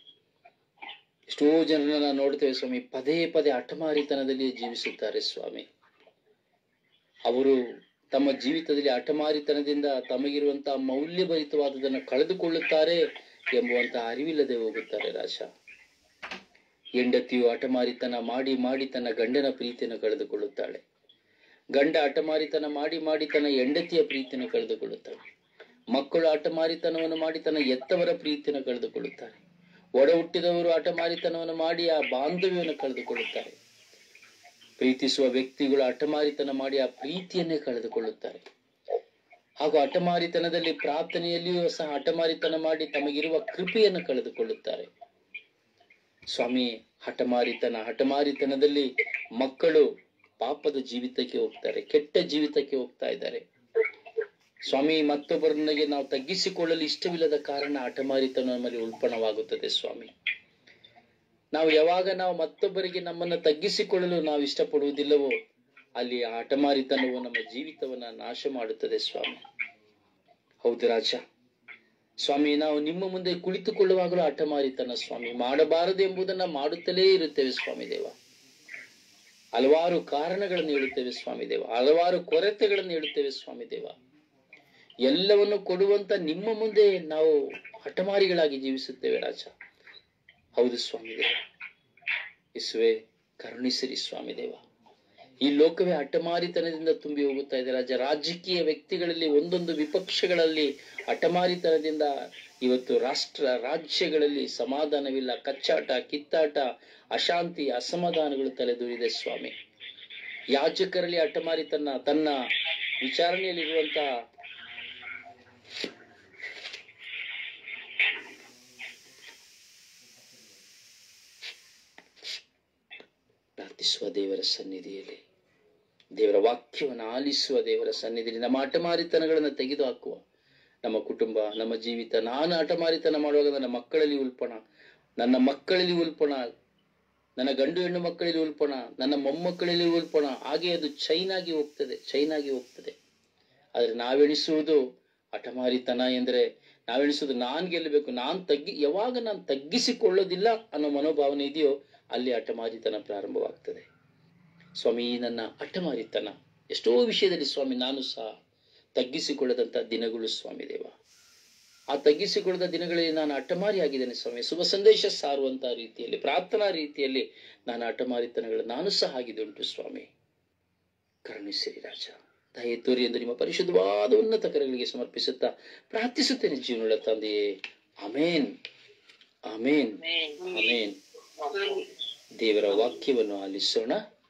A: ಎಷ್ಟೋ ಜನರನ್ನ ನಾವು ನೋಡ್ತೇವೆ ಸ್ವಾಮಿ ಪದೇ ಪದೇ ಹಠಮಾರಿತನದಲ್ಲಿ ಜೀವಿಸುತ್ತಾರೆ ಸ್ವಾಮಿ ಅವರು ತಮ್ಮ ಜೀವಿತದಲ್ಲಿ ಹಠಮಾರಿತನದಿಂದ ತಮಗಿರುವಂತಹ ಮೌಲ್ಯಭರಿತವಾದದನ್ನು ಕಳೆದುಕೊಳ್ಳುತ್ತಾರೆ ಎಂಬುವಂತಹ ಅರಿವಿಲ್ಲದೆ ಹೋಗುತ್ತಾರೆ ರಾಜ ಹೆಂಡತಿಯು ಹಠಮಾರಿತನ ಮಾಡಿ ಮಾಡಿ ತನ್ನ ಗಂಡನ ಪ್ರೀತಿಯನ್ನು ಕಳೆದುಕೊಳ್ಳುತ್ತಾಳೆ ಗಂಡ ಹಠಮಾರಿತನ ಮಾಡಿ ಮಾಡಿ ತನ್ನ ಹೆಂಡತಿಯ ಪ್ರೀತಿಯನ್ನು ಕಳೆದುಕೊಳ್ಳುತ್ತಾಳೆ ಮಕ್ಕಳು ಹಠಮಾರಿತನವನ್ನು ಮಾಡಿ ತನ್ನ ಎತ್ತವರ ಪ್ರೀತಿಯನ್ನು ಕಳೆದುಕೊಳ್ಳುತ್ತಾರೆ ಒಡ ಹುಟ್ಟಿದವರು ಹಠಮಾರಿತನವನ್ನು ಮಾಡಿ ಆ ಬಾಂಧವ್ಯವನ್ನು ಕಳೆದುಕೊಳ್ಳುತ್ತಾರೆ ಪ್ರೀತಿಸುವ ವ್ಯಕ್ತಿಗಳು ಹಠಮಾರಿತನ ಮಾಡಿ ಆ ಪ್ರೀತಿಯನ್ನೇ ಕಳೆದುಕೊಳ್ಳುತ್ತಾರೆ ಹಾಗೂ ಹಠಮಾರಿತನದಲ್ಲಿ ಪ್ರಾರ್ಥನೆಯಲ್ಲಿಯೂ ಸಹ ಹಠಮಾರಿತನ ಮಾಡಿ ತಮಗಿರುವ ಕೃಪೆಯನ್ನು ಕಳೆದುಕೊಳ್ಳುತ್ತಾರೆ ಸ್ವಾಮಿ ಹಠಮಾರಿತನ ಹಠಮಾರಿತನದಲ್ಲಿ ಮಕ್ಕಳು ಪಾಪದ ಜೀವಿತಕ್ಕೆ ಹೋಗ್ತಾರೆ ಕೆಟ್ಟ ಜೀವಿತಕ್ಕೆ ಹೋಗ್ತಾ ಇದ್ದಾರೆ ಸ್ವಾಮಿ ಮತ್ತೊಬ್ಬರೊಂದಿಗೆ ನಾವು ತಗ್ಗಿಸಿಕೊಳ್ಳಲು ಇಷ್ಟವಿಲ್ಲದ ಕಾರಣ ಹಠಮಾರಿತನ ನಮ್ಮಲ್ಲಿ ಉಲ್ಪಣವಾಗುತ್ತದೆ ಸ್ವಾಮಿ ನಾವು ಯಾವಾಗ ನಾವು ಮತ್ತೊಬ್ಬರಿಗೆ ನಮ್ಮನ್ನು ತಗ್ಗಿಸಿಕೊಳ್ಳಲು ನಾವು ಇಷ್ಟಪಡುವುದಿಲ್ಲವೋ ಅಲ್ಲಿ ಆ ಹಠಮಾರಿತನವು ನಮ್ಮ ಜೀವಿತವನ್ನ ನಾಶ ಮಾಡುತ್ತದೆ ಸ್ವಾಮಿ ಹೌದು ರಾಜ ಸ್ವಾಮಿ ನಾವು ನಿಮ್ಮ ಮುಂದೆ ಕುಳಿತುಕೊಳ್ಳುವಾಗಲೂ ಹಠಮಾರಿತನ ಸ್ವಾಮಿ ಮಾಡಬಾರದು ಎಂಬುದನ್ನ ಮಾಡುತ್ತಲೇ ಇರುತ್ತೇವೆ ಸ್ವಾಮಿ ದೇವ ಹಲವಾರು ಕಾರಣಗಳನ್ನು ಹೇಳುತ್ತೇವೆ ಸ್ವಾಮಿ ದೇವ ಹಲವಾರು ಕೊರತೆಗಳನ್ನು ಹೇಳುತ್ತೇವೆ ಸ್ವಾಮಿ ದೇವ ಎಲ್ಲವನ್ನು ಕೊಡುವಂತ ನಿಮ್ಮ ಮುಂದೆ ನಾವು ಹಠಮಾರಿಗಳಾಗಿ ಜೀವಿಸುತ್ತೇವೆ ರಾಜ ಹೌದು ಸ್ವಾಮಿ ದೇವ ಇಸುವೆ ಕರುಣಿಸಿರಿ ಸ್ವಾಮಿ ದೇವ ಈ ಲೋಕವೇ ಹಠಮಾರಿತನದಿಂದ ತುಂಬಿ ಹೋಗುತ್ತಾ ಇದೆ ರಾಜ ರಾಜಕೀಯ ವ್ಯಕ್ತಿಗಳಲ್ಲಿ ಒಂದೊಂದು ವಿಪಕ್ಷಗಳಲ್ಲಿ ಹಠಮಾರಿತನದಿಂದ ಇವತ್ತು ರಾಷ್ಟ್ರ ರಾಜ್ಯಗಳಲ್ಲಿ ಸಮಾಧಾನವಿಲ್ಲ ಕಚ್ಚಾಟ ಕಿತ್ತಾಟ ಅಶಾಂತಿ ಅಸಮಾಧಾನಗಳು ತಲೆದೂರಿದೆ ಸ್ವಾಮಿ ಯಾಜಕರಲ್ಲಿ ಹಠಮಾರಿತನ ತನ್ನ ವಿಚಾರಣೆಯಲ್ಲಿರುವಂತಹ ಪ್ರಾರ್ಥಿಸುವ ದೇವರ ಸನ್ನಿಧಿಯಲ್ಲಿ ದೇವರ ವಾಕ್ಯವನ್ನು ಆಲಿಸುವ ದೇವರ ಸನ್ನಿಧಿಯಲ್ಲಿ ನಮ್ಮ ಹಠಮಾರಿತನಗಳನ್ನು ತೆಗೆದು ಹಾಕುವ ನಮ್ಮ ಕುಟುಂಬ ನಮ್ಮ ಜೀವಿತ ನಾನು ಹಠಮಾರಿತನ ಮಾಡುವಾಗ ನನ್ನ ಮಕ್ಕಳಲ್ಲಿ ಉಲ್ಪಣ ನನ್ನ ಮಕ್ಕಳಲ್ಲಿ ಉಲ್ಪಣ ನನ್ನ ಗಂಡು ಹೆಣ್ಣು ಮಕ್ಕಳಲ್ಲಿ ಉಲ್ಪಣ ನನ್ನ ಮೊಮ್ಮಕ್ಕಳಲ್ಲಿ ಉಲ್ಪಣ ಹಾಗೆ ಅದು ಚೈನಾಗಿ ಹೋಗ್ತದೆ ಚೈನಾಗಿ ಹೋಗ್ತದೆ ಆದ್ರೆ ನಾವೆಣಿಸುವುದು ಹಠಮಾರಿತನ ಎಂದರೆ ನಾವೆಣಿಸುವುದು ನಾನ್ ಗೆಲ್ಲಬೇಕು ನಾನ್ ತಗ್ಗಿ ಯಾವಾಗ ನಾನು ತಗ್ಗಿಸಿಕೊಳ್ಳೋದಿಲ್ಲ ಅನ್ನೋ ಮನೋಭಾವನೆ ಇದೆಯೋ ಅಲ್ಲಿ ಹಠಮಾರಿತನ ಪ್ರಾರಂಭವಾಗ್ತದೆ ಸ್ವಾಮಿ ಈ ನನ್ನ ಹಠಮಾರಿತನ ಎಷ್ಟೋ ವಿಷಯದಲ್ಲಿ ಸ್ವಾಮಿ ನಾನು ಸಹ ತಗ್ಗಿಸಿಕೊಳ್ಳದಂತ ದಿನಗಳು ಸ್ವಾಮಿ ದೇವ ಆ ತಗ್ಗಿಸಿಕೊಳ್ಳದ ದಿನಗಳಲ್ಲಿ ನಾನು ಹಠಮಾರಿ ಆಗಿದ್ದೇನೆ ಸ್ವಾಮಿ ಶುಭ ಸಂದೇಶ ಸಾರುವಂತಹ ರೀತಿಯಲ್ಲಿ ಪ್ರಾರ್ಥನಾ ರೀತಿಯಲ್ಲಿ ನಾನು ಹಠಮಾರಿತನಗಳು ನಾನು ಸಹ ಆಗಿದ್ದುಂಟು ಸ್ವಾಮಿ ಕರುಣಿಸಿರಿ ರಾಜ ದಯೆ ತೋರಿ ಎಂದು ನಿಮ್ಮ ಪರಿಶುದ್ಧವಾದ ಉನ್ನತ ಕರಗಳಿಗೆ ಸಮರ್ಪಿಸುತ್ತಾ ಪ್ರಾರ್ಥಿಸುತ್ತೇನೆ ಜೀವನಗಳ ತಂದೆಯೇ ಅಮೇನ್ ಅಮೇನ್ ಅಮೇನ್ ದೇವರ ವಾಕ್ಯವನ್ನು ಆಲಿಸೋಣ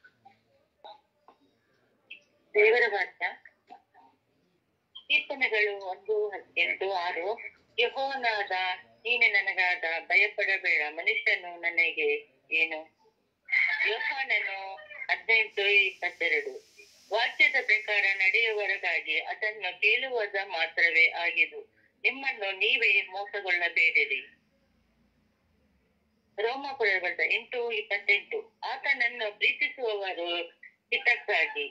C: ದೇವರ ವಾಕ್ಯ ಕೀರ್ತನೆಗಳು ಒಂದು ಎಂಟು ಆರು ಯಹೋವನಾದ ನೀನೆ ನನಗಾದ ಭಯಪಡಬೇಡ ಮನುಷ್ಯನು ನನಗೆ ಏನು ಯೋಹಾನನು ಹದಿನೆಂಟು ಇಪ್ಪತ್ತೆರಡು ವಾಕ್ಯದ ಪ್ರಕಾರ ನಡೆಯುವವರಿಗಾಗಿ ಅದನ್ನು ಕೇಳುವುದ ಮಾತ್ರವೇ ಆಗಿದು ನಿಮ್ಮನ್ನು ನೀವೇ ಮೋಸಗೊಳ್ಳಬೇಡಿರಿ ರೋಮಪುರದ ಎಂಟು ಇಪ್ಪತ್ತೆಂಟು ಆತನನ್ನು ಪ್ರೀತಿಸುವವರು ಹಿತಕ್ಕಾಗಿ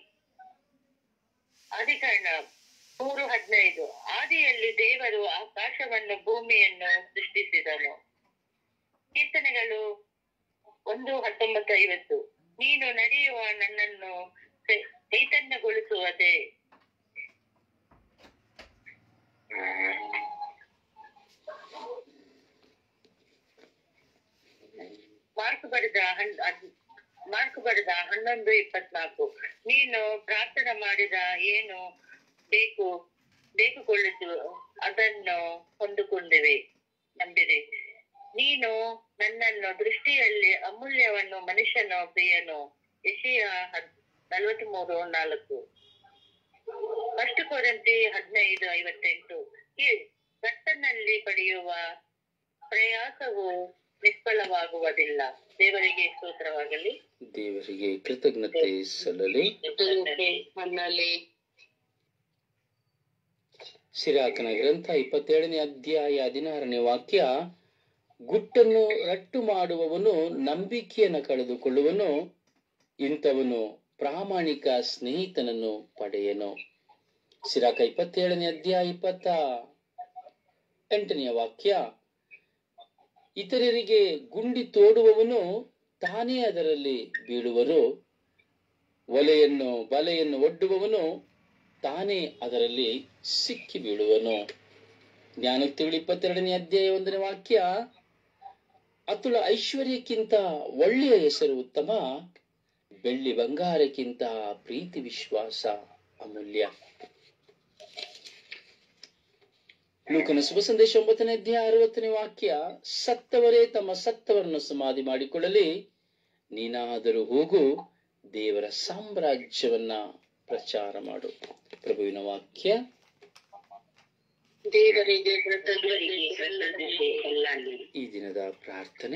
C: ಅಧಿಕರಣ ಮೂರು ಹದಿನೈದು ಆದಿಯಲ್ಲಿ ದೇವರು ಆಕಾಶವನ್ನು ಭೂಮಿಯನ್ನು ಸೃಷ್ಟಿಸಿದನು ಕೀರ್ತನೆಗಳು ಒಂದು ಹತ್ತೊಂಬತ್ತು ಐವತ್ತು ನೀನು ನಡೆಯುವ ನನ್ನನ್ನು ಚೈ- ಚೈತನ್ಯಗೊಳಿಸುವುದೇ ಮಾರ್ಕ್ ಬರೆದ ಹನ್- ಅದ್- ಮಾರ್ಕ್ ಬರೆದ ಹನ್ನೊಂದು ಇಪ್ಪತ್ನಾಲ್ಕು ನೀನು ಪ್ರಾರ್ಥನೆ ಮಾಡಿದ ಏನು ಬೇಕು ಬೇಕುಕೊಳ್ಳುತ್ತು ಅದನ್ನು ಹೊಂದಿಕೊಂಡಿವೆ ನಂಬಿರಿ ನೀನು ನನ್ನನ್ನು ದೃಷ್ಟಿಯಲ್ಲಿ ಅಮೂಲ್ಯವನ್ನು ಮನುಷ್ಯನು ಪ್ರಿಯನು ಯಶಿಯ ನಲವತ್ಮೂರು ನಾಲ್ಕು ಫಸ್ಟ್ ಕೊರಂತಿ ಹದಿನೈದು ಐವತ್ತೆಂಟು ಈ ಕರ್ತನಲ್ಲಿ ಪಡೆಯುವ ಪ್ರಯಾಸವು ನಿಷ್ಫಲವಾಗುವುದಿಲ್ಲ ದೇವರಿಗೆ ಸ್ತೋತ್ರವಾಗಲಿ
A: ದೇವರಿಗೆ ಕೃತಜ್ಞತೆ ಸಲ್ಲಲಿ
B: ಮಣ್ಣಲ್ಲಿ
A: ಸಿರಾಕನ ಗ್ರಂಥ ಇಪ್ಪತ್ತೇಳನೇ ಅಧ್ಯಾಯ ಹದಿನಾರನೇ ವಾಕ್ಯ ಗುಟ್ಟನ್ನು ರಟ್ಟು ಮಾಡುವವನು ನಂಬಿಕೆಯನ್ನು ಕಳೆದುಕೊಳ್ಳುವನು ಇಂಥವನು ಪ್ರಾಮಾಣಿಕ ಸ್ನೇಹಿತನನ್ನು ಪಡೆಯನು ಸಿರಾಕ ಇಪ್ಪತ್ತೇಳನೇ ಅಧ್ಯಾಯ ಇಪ್ಪತ್ತ ಎಂಟನೆಯ ವಾಕ್ಯ ಇತರರಿಗೆ ಗುಂಡಿ ತೋಡುವವನು ತಾನೇ ಅದರಲ್ಲಿ ಬೀಳುವರು ಒಲೆಯನ್ನು ಬಲೆಯನ್ನು ಒಡ್ಡುವವನು ತಾನೇ ಅದರಲ್ಲಿ ಸಿಕ್ಕಿ ಬೀಳುವನು ಜ್ಞಾನೋಕ್ತಿಗಳು ಇಪ್ಪತ್ತೆರಡನೇ ಅಧ್ಯಾಯ ಒಂದನೇ ವಾಕ್ಯ ಅತುಳ ಐಶ್ವರ್ಯಕ್ಕಿಂತ ಒಳ್ಳೆಯ ಹೆಸರು ಉತ್ತಮ ಬೆಳ್ಳಿ ಬಂಗಾರಕ್ಕಿಂತ ಪ್ರೀತಿ ವಿಶ್ವಾಸ ಅಮೂಲ್ಯ ಲೂಕನ ಶುಭ ಸಂದೇಶ ಒಂಬತ್ತನೇ ಅಧ್ಯಾಯ ಅರವತ್ತನೇ ವಾಕ್ಯ ಸತ್ತವರೇ ತಮ್ಮ ಸತ್ತವರನ್ನು ಸಮಾಧಿ ಮಾಡಿಕೊಳ್ಳಲಿ ನೀನಾದರೂ ಹೋಗು ದೇವರ ಸಾಮ್ರಾಜ್ಯವನ್ನ ಪ್ರಚಾರ ಮಾಡು ಪ್ರಭುವಿನ ವಾಕ್ಯ
B: ದೇವರಿಗೆ ಕೃತಜ್ಞತೆ ಸಲ್ಲಲಿ.
A: ಈ ದಿನದ ಪ್ರಾರ್ಥನೆ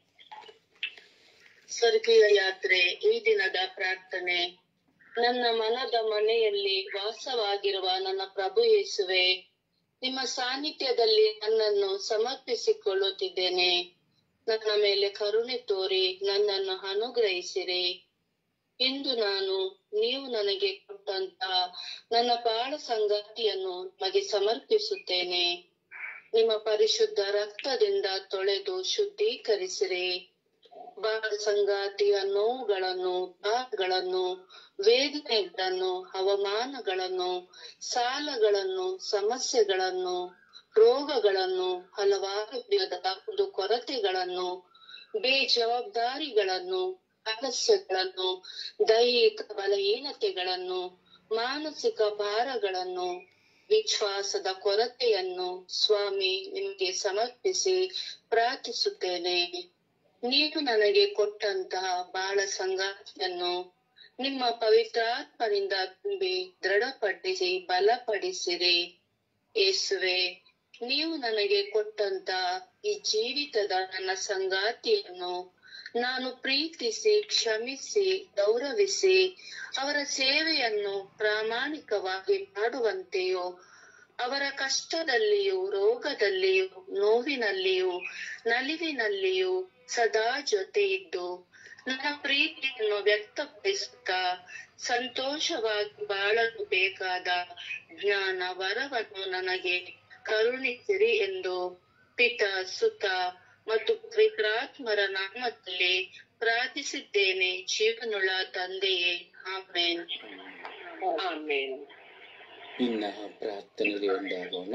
B: ಸ್ವರ್ಗೀಯ ಯಾತ್ರೆ ಈ ದಿನದ ಪ್ರಾರ್ಥನೆ ನನ್ನ ಮನದ ಮನೆಯಲ್ಲಿ ವಾಸವಾಗಿರುವ ನನ್ನ ಪ್ರಭು ಯೇಸುವೆ ನಿಮ್ಮ ಸಾನ್ನಿಧ್ಯದಲ್ಲಿ ನನ್ನನ್ನು ಸಮರ್ಪಿಸಿಕೊಳ್ಳುತ್ತಿದ್ದೇನೆ ನನ್ನ ಮೇಲೆ ಕರುಣೆ ತೋರಿ ನನ್ನನ್ನು ಅನುಗ್ರಹಿಸಿರಿ ಇಂದು ನಾನು ನೀವು ನನಗೆ ಕೊಟ್ಟಂತಹ ನನ್ನ ಬಾಳ ಸಂಗಾತಿಯನ್ನು ನಿಮಗೆ ಸಮರ್ಪಿಸುತ್ತೇನೆ ನಿಮ್ಮ ಪರಿಶುದ್ಧ ರಕ್ತದಿಂದ ತೊಳೆದು ಶುದ್ಧೀಕರಿಸಿರಿ ಬಾಳ ಸಂಗಾತಿಯ ನೋವುಗಳನ್ನು ಬಾಧಗಳನ್ನು ವೇದನೆಗಳನ್ನು ಅವಮಾನಗಳನ್ನು ಸಾಲಗಳನ್ನು ಸಮಸ್ಯೆಗಳನ್ನು ರೋಗಗಳನ್ನು ಹಲವಾರು ವಿಧದ ಒಂದು ಕೊರತೆಗಳನ್ನು ಬೇಜವಾಬ್ದಾರಿಗಳನ್ನು ಆಲಸ್ಯಗಳನ್ನು ದೈಹಿಕ ಬಲಹೀನತೆಗಳನ್ನು ಮಾನಸಿಕ ಭಾರಗಳನ್ನು ವಿಶ್ವಾಸದ ಕೊರತೆಯನ್ನು ಸ್ವಾಮಿ ನಿಮಗೆ ಸಮರ್ಪಿಸಿ ಪ್ರಾರ್ಥಿಸುತ್ತೇನೆ ನೀವು ನನಗೆ ಕೊಟ್ಟಂತಹ ಬಾಳ ಸಂಗಾತಿಯನ್ನು ನಿಮ್ಮ ಪವಿತ್ರಾತ್ಮರಿಂದ ತುಂಬಿ ದೃಢಪಡಿಸಿ ಬಲಪಡಿಸಿರಿ ಯೇಸುವೆ ನೀವು ನನಗೆ ಕೊಟ್ಟಂತ ಈ ಜೀವಿತದ ನನ್ನ ಸಂಗಾತಿಯನ್ನು ನಾನು ಪ್ರೀತಿಸಿ ಕ್ಷಮಿಸಿ ಗೌರವಿಸಿ ಅವರ ಸೇವೆಯನ್ನು ಪ್ರಾಮಾಣಿಕವಾಗಿ ಮಾಡುವಂತೆಯೋ ಅವರ ಕಷ್ಟದಲ್ಲಿಯೂ ರೋಗದಲ್ಲಿಯೂ ನೋವಿನಲ್ಲಿಯೂ ನಲಿವಿನಲ್ಲಿಯೂ ಸದಾ ಜೊತೆ ಇದ್ದು ನನ್ನ ಪ್ರೀತಿಯನ್ನು ವ್ಯಕ್ತಪಡಿಸುತ್ತಾ ಸಂತೋಷವಾಗಿ ಬಾಳಲು ಬೇಕಾದ ಜ್ಞಾನ ವರವನ್ನು ನನಗೆ ಕರುಣಿಸಿರಿ ಎಂದು ಪಿತ ಸುತ ಮತ್ತು ಪವಿತ್ರಾತ್ಮರ ನಾಮದಲ್ಲಿ ಪ್ರಾರ್ಥಿಸಿದ್ದೇನೆ ಜೀವನುಳ್ಳ ತಂದೆಯೇ ಆಮೇನ್ ಆಮೇನ್
A: ಇನ್ನ ಪ್ರಾರ್ಥನೆಯಲ್ಲಿ ಒಂದಾಗೋಣ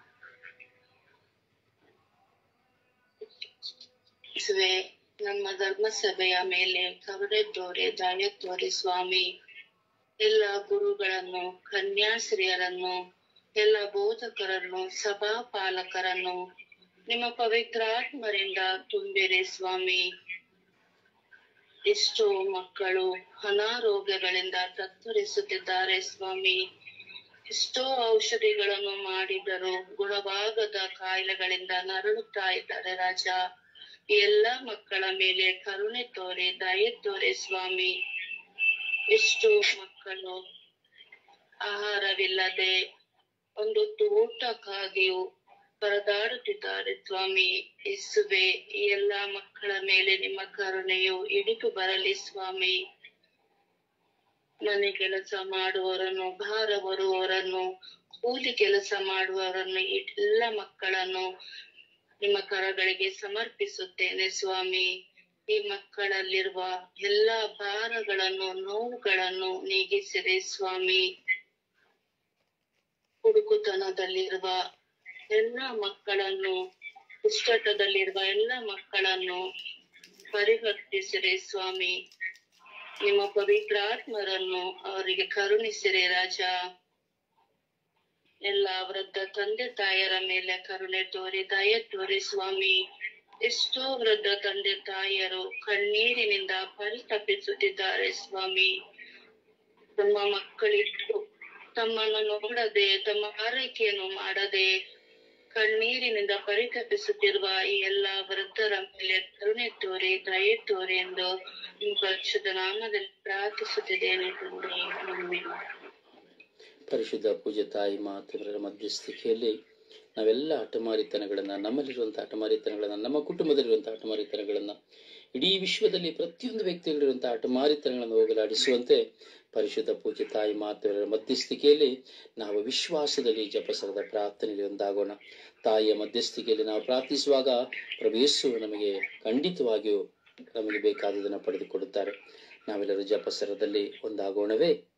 B: ಯೇಸುವೆ ನಮ್ಮ ಧರ್ಮಸಭೆಯ ಮೇಲೆ ಕರುಣೆ ತೋರಿ ದಯ ತೋರಿ ಸ್ವಾಮಿ ಎಲ್ಲ ಗುರುಗಳನ್ನು ಕನ್ಯಾಶ್ರೀಯರನ್ನು ಎಲ್ಲ ಬೋಧಕರನ್ನು ಸಭಾ ಪಾಲಕರನ್ನು ನಿಮ್ಮ ಪವಿತ್ರಾತ್ಮರಿಂದ ತುಂಬಿರಿ ಸ್ವಾಮಿ ಎಷ್ಟೋ ಮಕ್ಕಳು ಅನಾರೋಗ್ಯಗಳಿಂದ ತತ್ತರಿಸುತ್ತಿದ್ದಾರೆ ಸ್ವಾಮಿ ಎಷ್ಟೋ ಔಷಧಿಗಳನ್ನು ಮಾಡಿದರೂ ಗುಣವಾಗದ ಕಾಯಿಲೆಗಳಿಂದ ನರಳುತ್ತಾ ಇದ್ದಾರೆ ರಾಜ ಈ ಎಲ್ಲ ಮಕ್ಕಳ ಮೇಲೆ ಕರುಣೆ ತೋರಿ ದಯೆ ತೋರಿ ಸ್ವಾಮಿ ಎಷ್ಟು ಮಕ್ಕಳು ಆಹಾರವಿಲ್ಲದೆ ಒಂದೊತ್ತು ಊಟಕ್ಕಾಗಿಯೂ ಪರದಾಡುತ್ತಿದ್ದಾರೆ ಸ್ವಾಮಿ ಇಸುವೆ ಈ ಎಲ್ಲಾ ಮಕ್ಕಳ ಮೇಲೆ ನಿಮ್ಮ ಕರುಣೆಯು ಇಳಿದು ಬರಲಿ ಸ್ವಾಮಿ ಮನೆ ಕೆಲಸ ಮಾಡುವವರನ್ನು ಭಾರ ಬರುವವರನ್ನು ಕೂಲಿ ಕೆಲಸ ಮಾಡುವವರನ್ನು ಈ ಎಲ್ಲ ಮಕ್ಕಳನ್ನು ನಿಮ್ಮ ಕರಗಳಿಗೆ ಸಮರ್ಪಿಸುತ್ತೇನೆ ಸ್ವಾಮಿ ಈ ಮಕ್ಕಳಲ್ಲಿರುವ ಎಲ್ಲಾ ಭಾರಗಳನ್ನು ನೋವುಗಳನ್ನು ನೀಗಿಸಿರಿ ಸ್ವಾಮಿ ಹುಡುಕುತನದಲ್ಲಿರುವ ಎಲ್ಲ ಮಕ್ಕಳನ್ನು ದುಷ್ಟಟದಲ್ಲಿರುವ ಎಲ್ಲ ಮಕ್ಕಳನ್ನು ಪರಿವರ್ತಿಸಿರಿ ಸ್ವಾಮಿ ನಿಮ್ಮ ಪವಿತ್ರಾತ್ಮರನ್ನು ಅವರಿಗೆ ಕರುಣಿಸಿರಿ ರಾಜ ಎಲ್ಲ ವೃದ್ಧ ತಂದೆ ತಾಯರ ಮೇಲೆ ಕರುಣೆ ತೋರಿ ದಯ ತೋರಿ ಸ್ವಾಮಿ ಎಷ್ಟೋ ವೃದ್ಧ ತಂದೆ ತಾಯಿಯರು ಕಣ್ಣೀರಿನಿಂದ ಪರಿತಪಿಸುತ್ತಿದ್ದಾರೆ ಸ್ವಾಮಿ ತಮ್ಮ ಮಕ್ಕಳಿದ್ದು ತಮ್ಮನ್ನು ನೋಡದೆ ತಮ್ಮ ಆರೈಕೆಯನ್ನು ಮಾಡದೆ ಕಣ್ಣೀರಿನಿಂದ ಪರಿತಪಿಸುತ್ತಿರುವ ಈ ಎಲ್ಲಾ ವೃದ್ಧರ ಮೇಲೆ ಕರುಣೆ ತೋರಿ ದಯೆ ತೋರಿ ಎಂದು ನಿಮ್ಮ ಪರಿಶುದ್ಧ ನಾಮದಲ್ಲಿ ಪ್ರಾರ್ಥಿಸುತ್ತಿದ್ದೇನೆ ತಂದೆ ಆಮೆನ್.
A: ಪರಿಶುದ್ಧ ಪೂಜೆ ತಾಯಿ ಮಾತೆಯರ ಮಧ್ಯಸ್ಥಿಕೆಯಲ್ಲಿ ನಾವೆಲ್ಲ ಹಠಮಾರಿತನಗಳನ್ನ ನಮ್ಮಲ್ಲಿರುವಂತಹ ಹಠಮಾರಿತನಗಳನ್ನ ನಮ್ಮ ಕುಟುಂಬದಲ್ಲಿರುವಂತಹ ಹಠಮಾರಿತನಗಳನ್ನ ಇಡೀ ವಿಶ್ವದಲ್ಲಿ ಪ್ರತಿಯೊಂದು ವ್ಯಕ್ತಿಗಳಿರುವಂತಹ ಹಠಮಾರಿತನಗಳನ್ನು ಹೋಗಲಾಡಿಸುವಂತೆ ಪರಿಶುದ್ಧ ಪೂಜೆ ತಾಯಿ ಮಾತೆಯರ ಮಧ್ಯಸ್ಥಿಕೆಯಲ್ಲಿ ನಾವು ವಿಶ್ವಾಸದಲ್ಲಿ ಜಪಸರದ ಪ್ರಾರ್ಥನೆಯಲ್ಲಿ ಒಂದಾಗೋಣ ತಾಯಿಯ ಮಧ್ಯಸ್ಥಿಕೆಯಲ್ಲಿ ನಾವು ಪ್ರಾರ್ಥಿಸುವಾಗ ಪ್ರಭು ಯೇಸು ನಮಗೆ ಖಂಡಿತವಾಗಿಯೂ ನಮಗೆ ಬೇಕಾದುದನ್ನು ಪಡೆದುಕೊಡುತ್ತಾರೆ ನಾವೆಲ್ಲರೂ ಜಪಸರದಲ್ಲಿ ಒಂದಾಗೋಣವೇ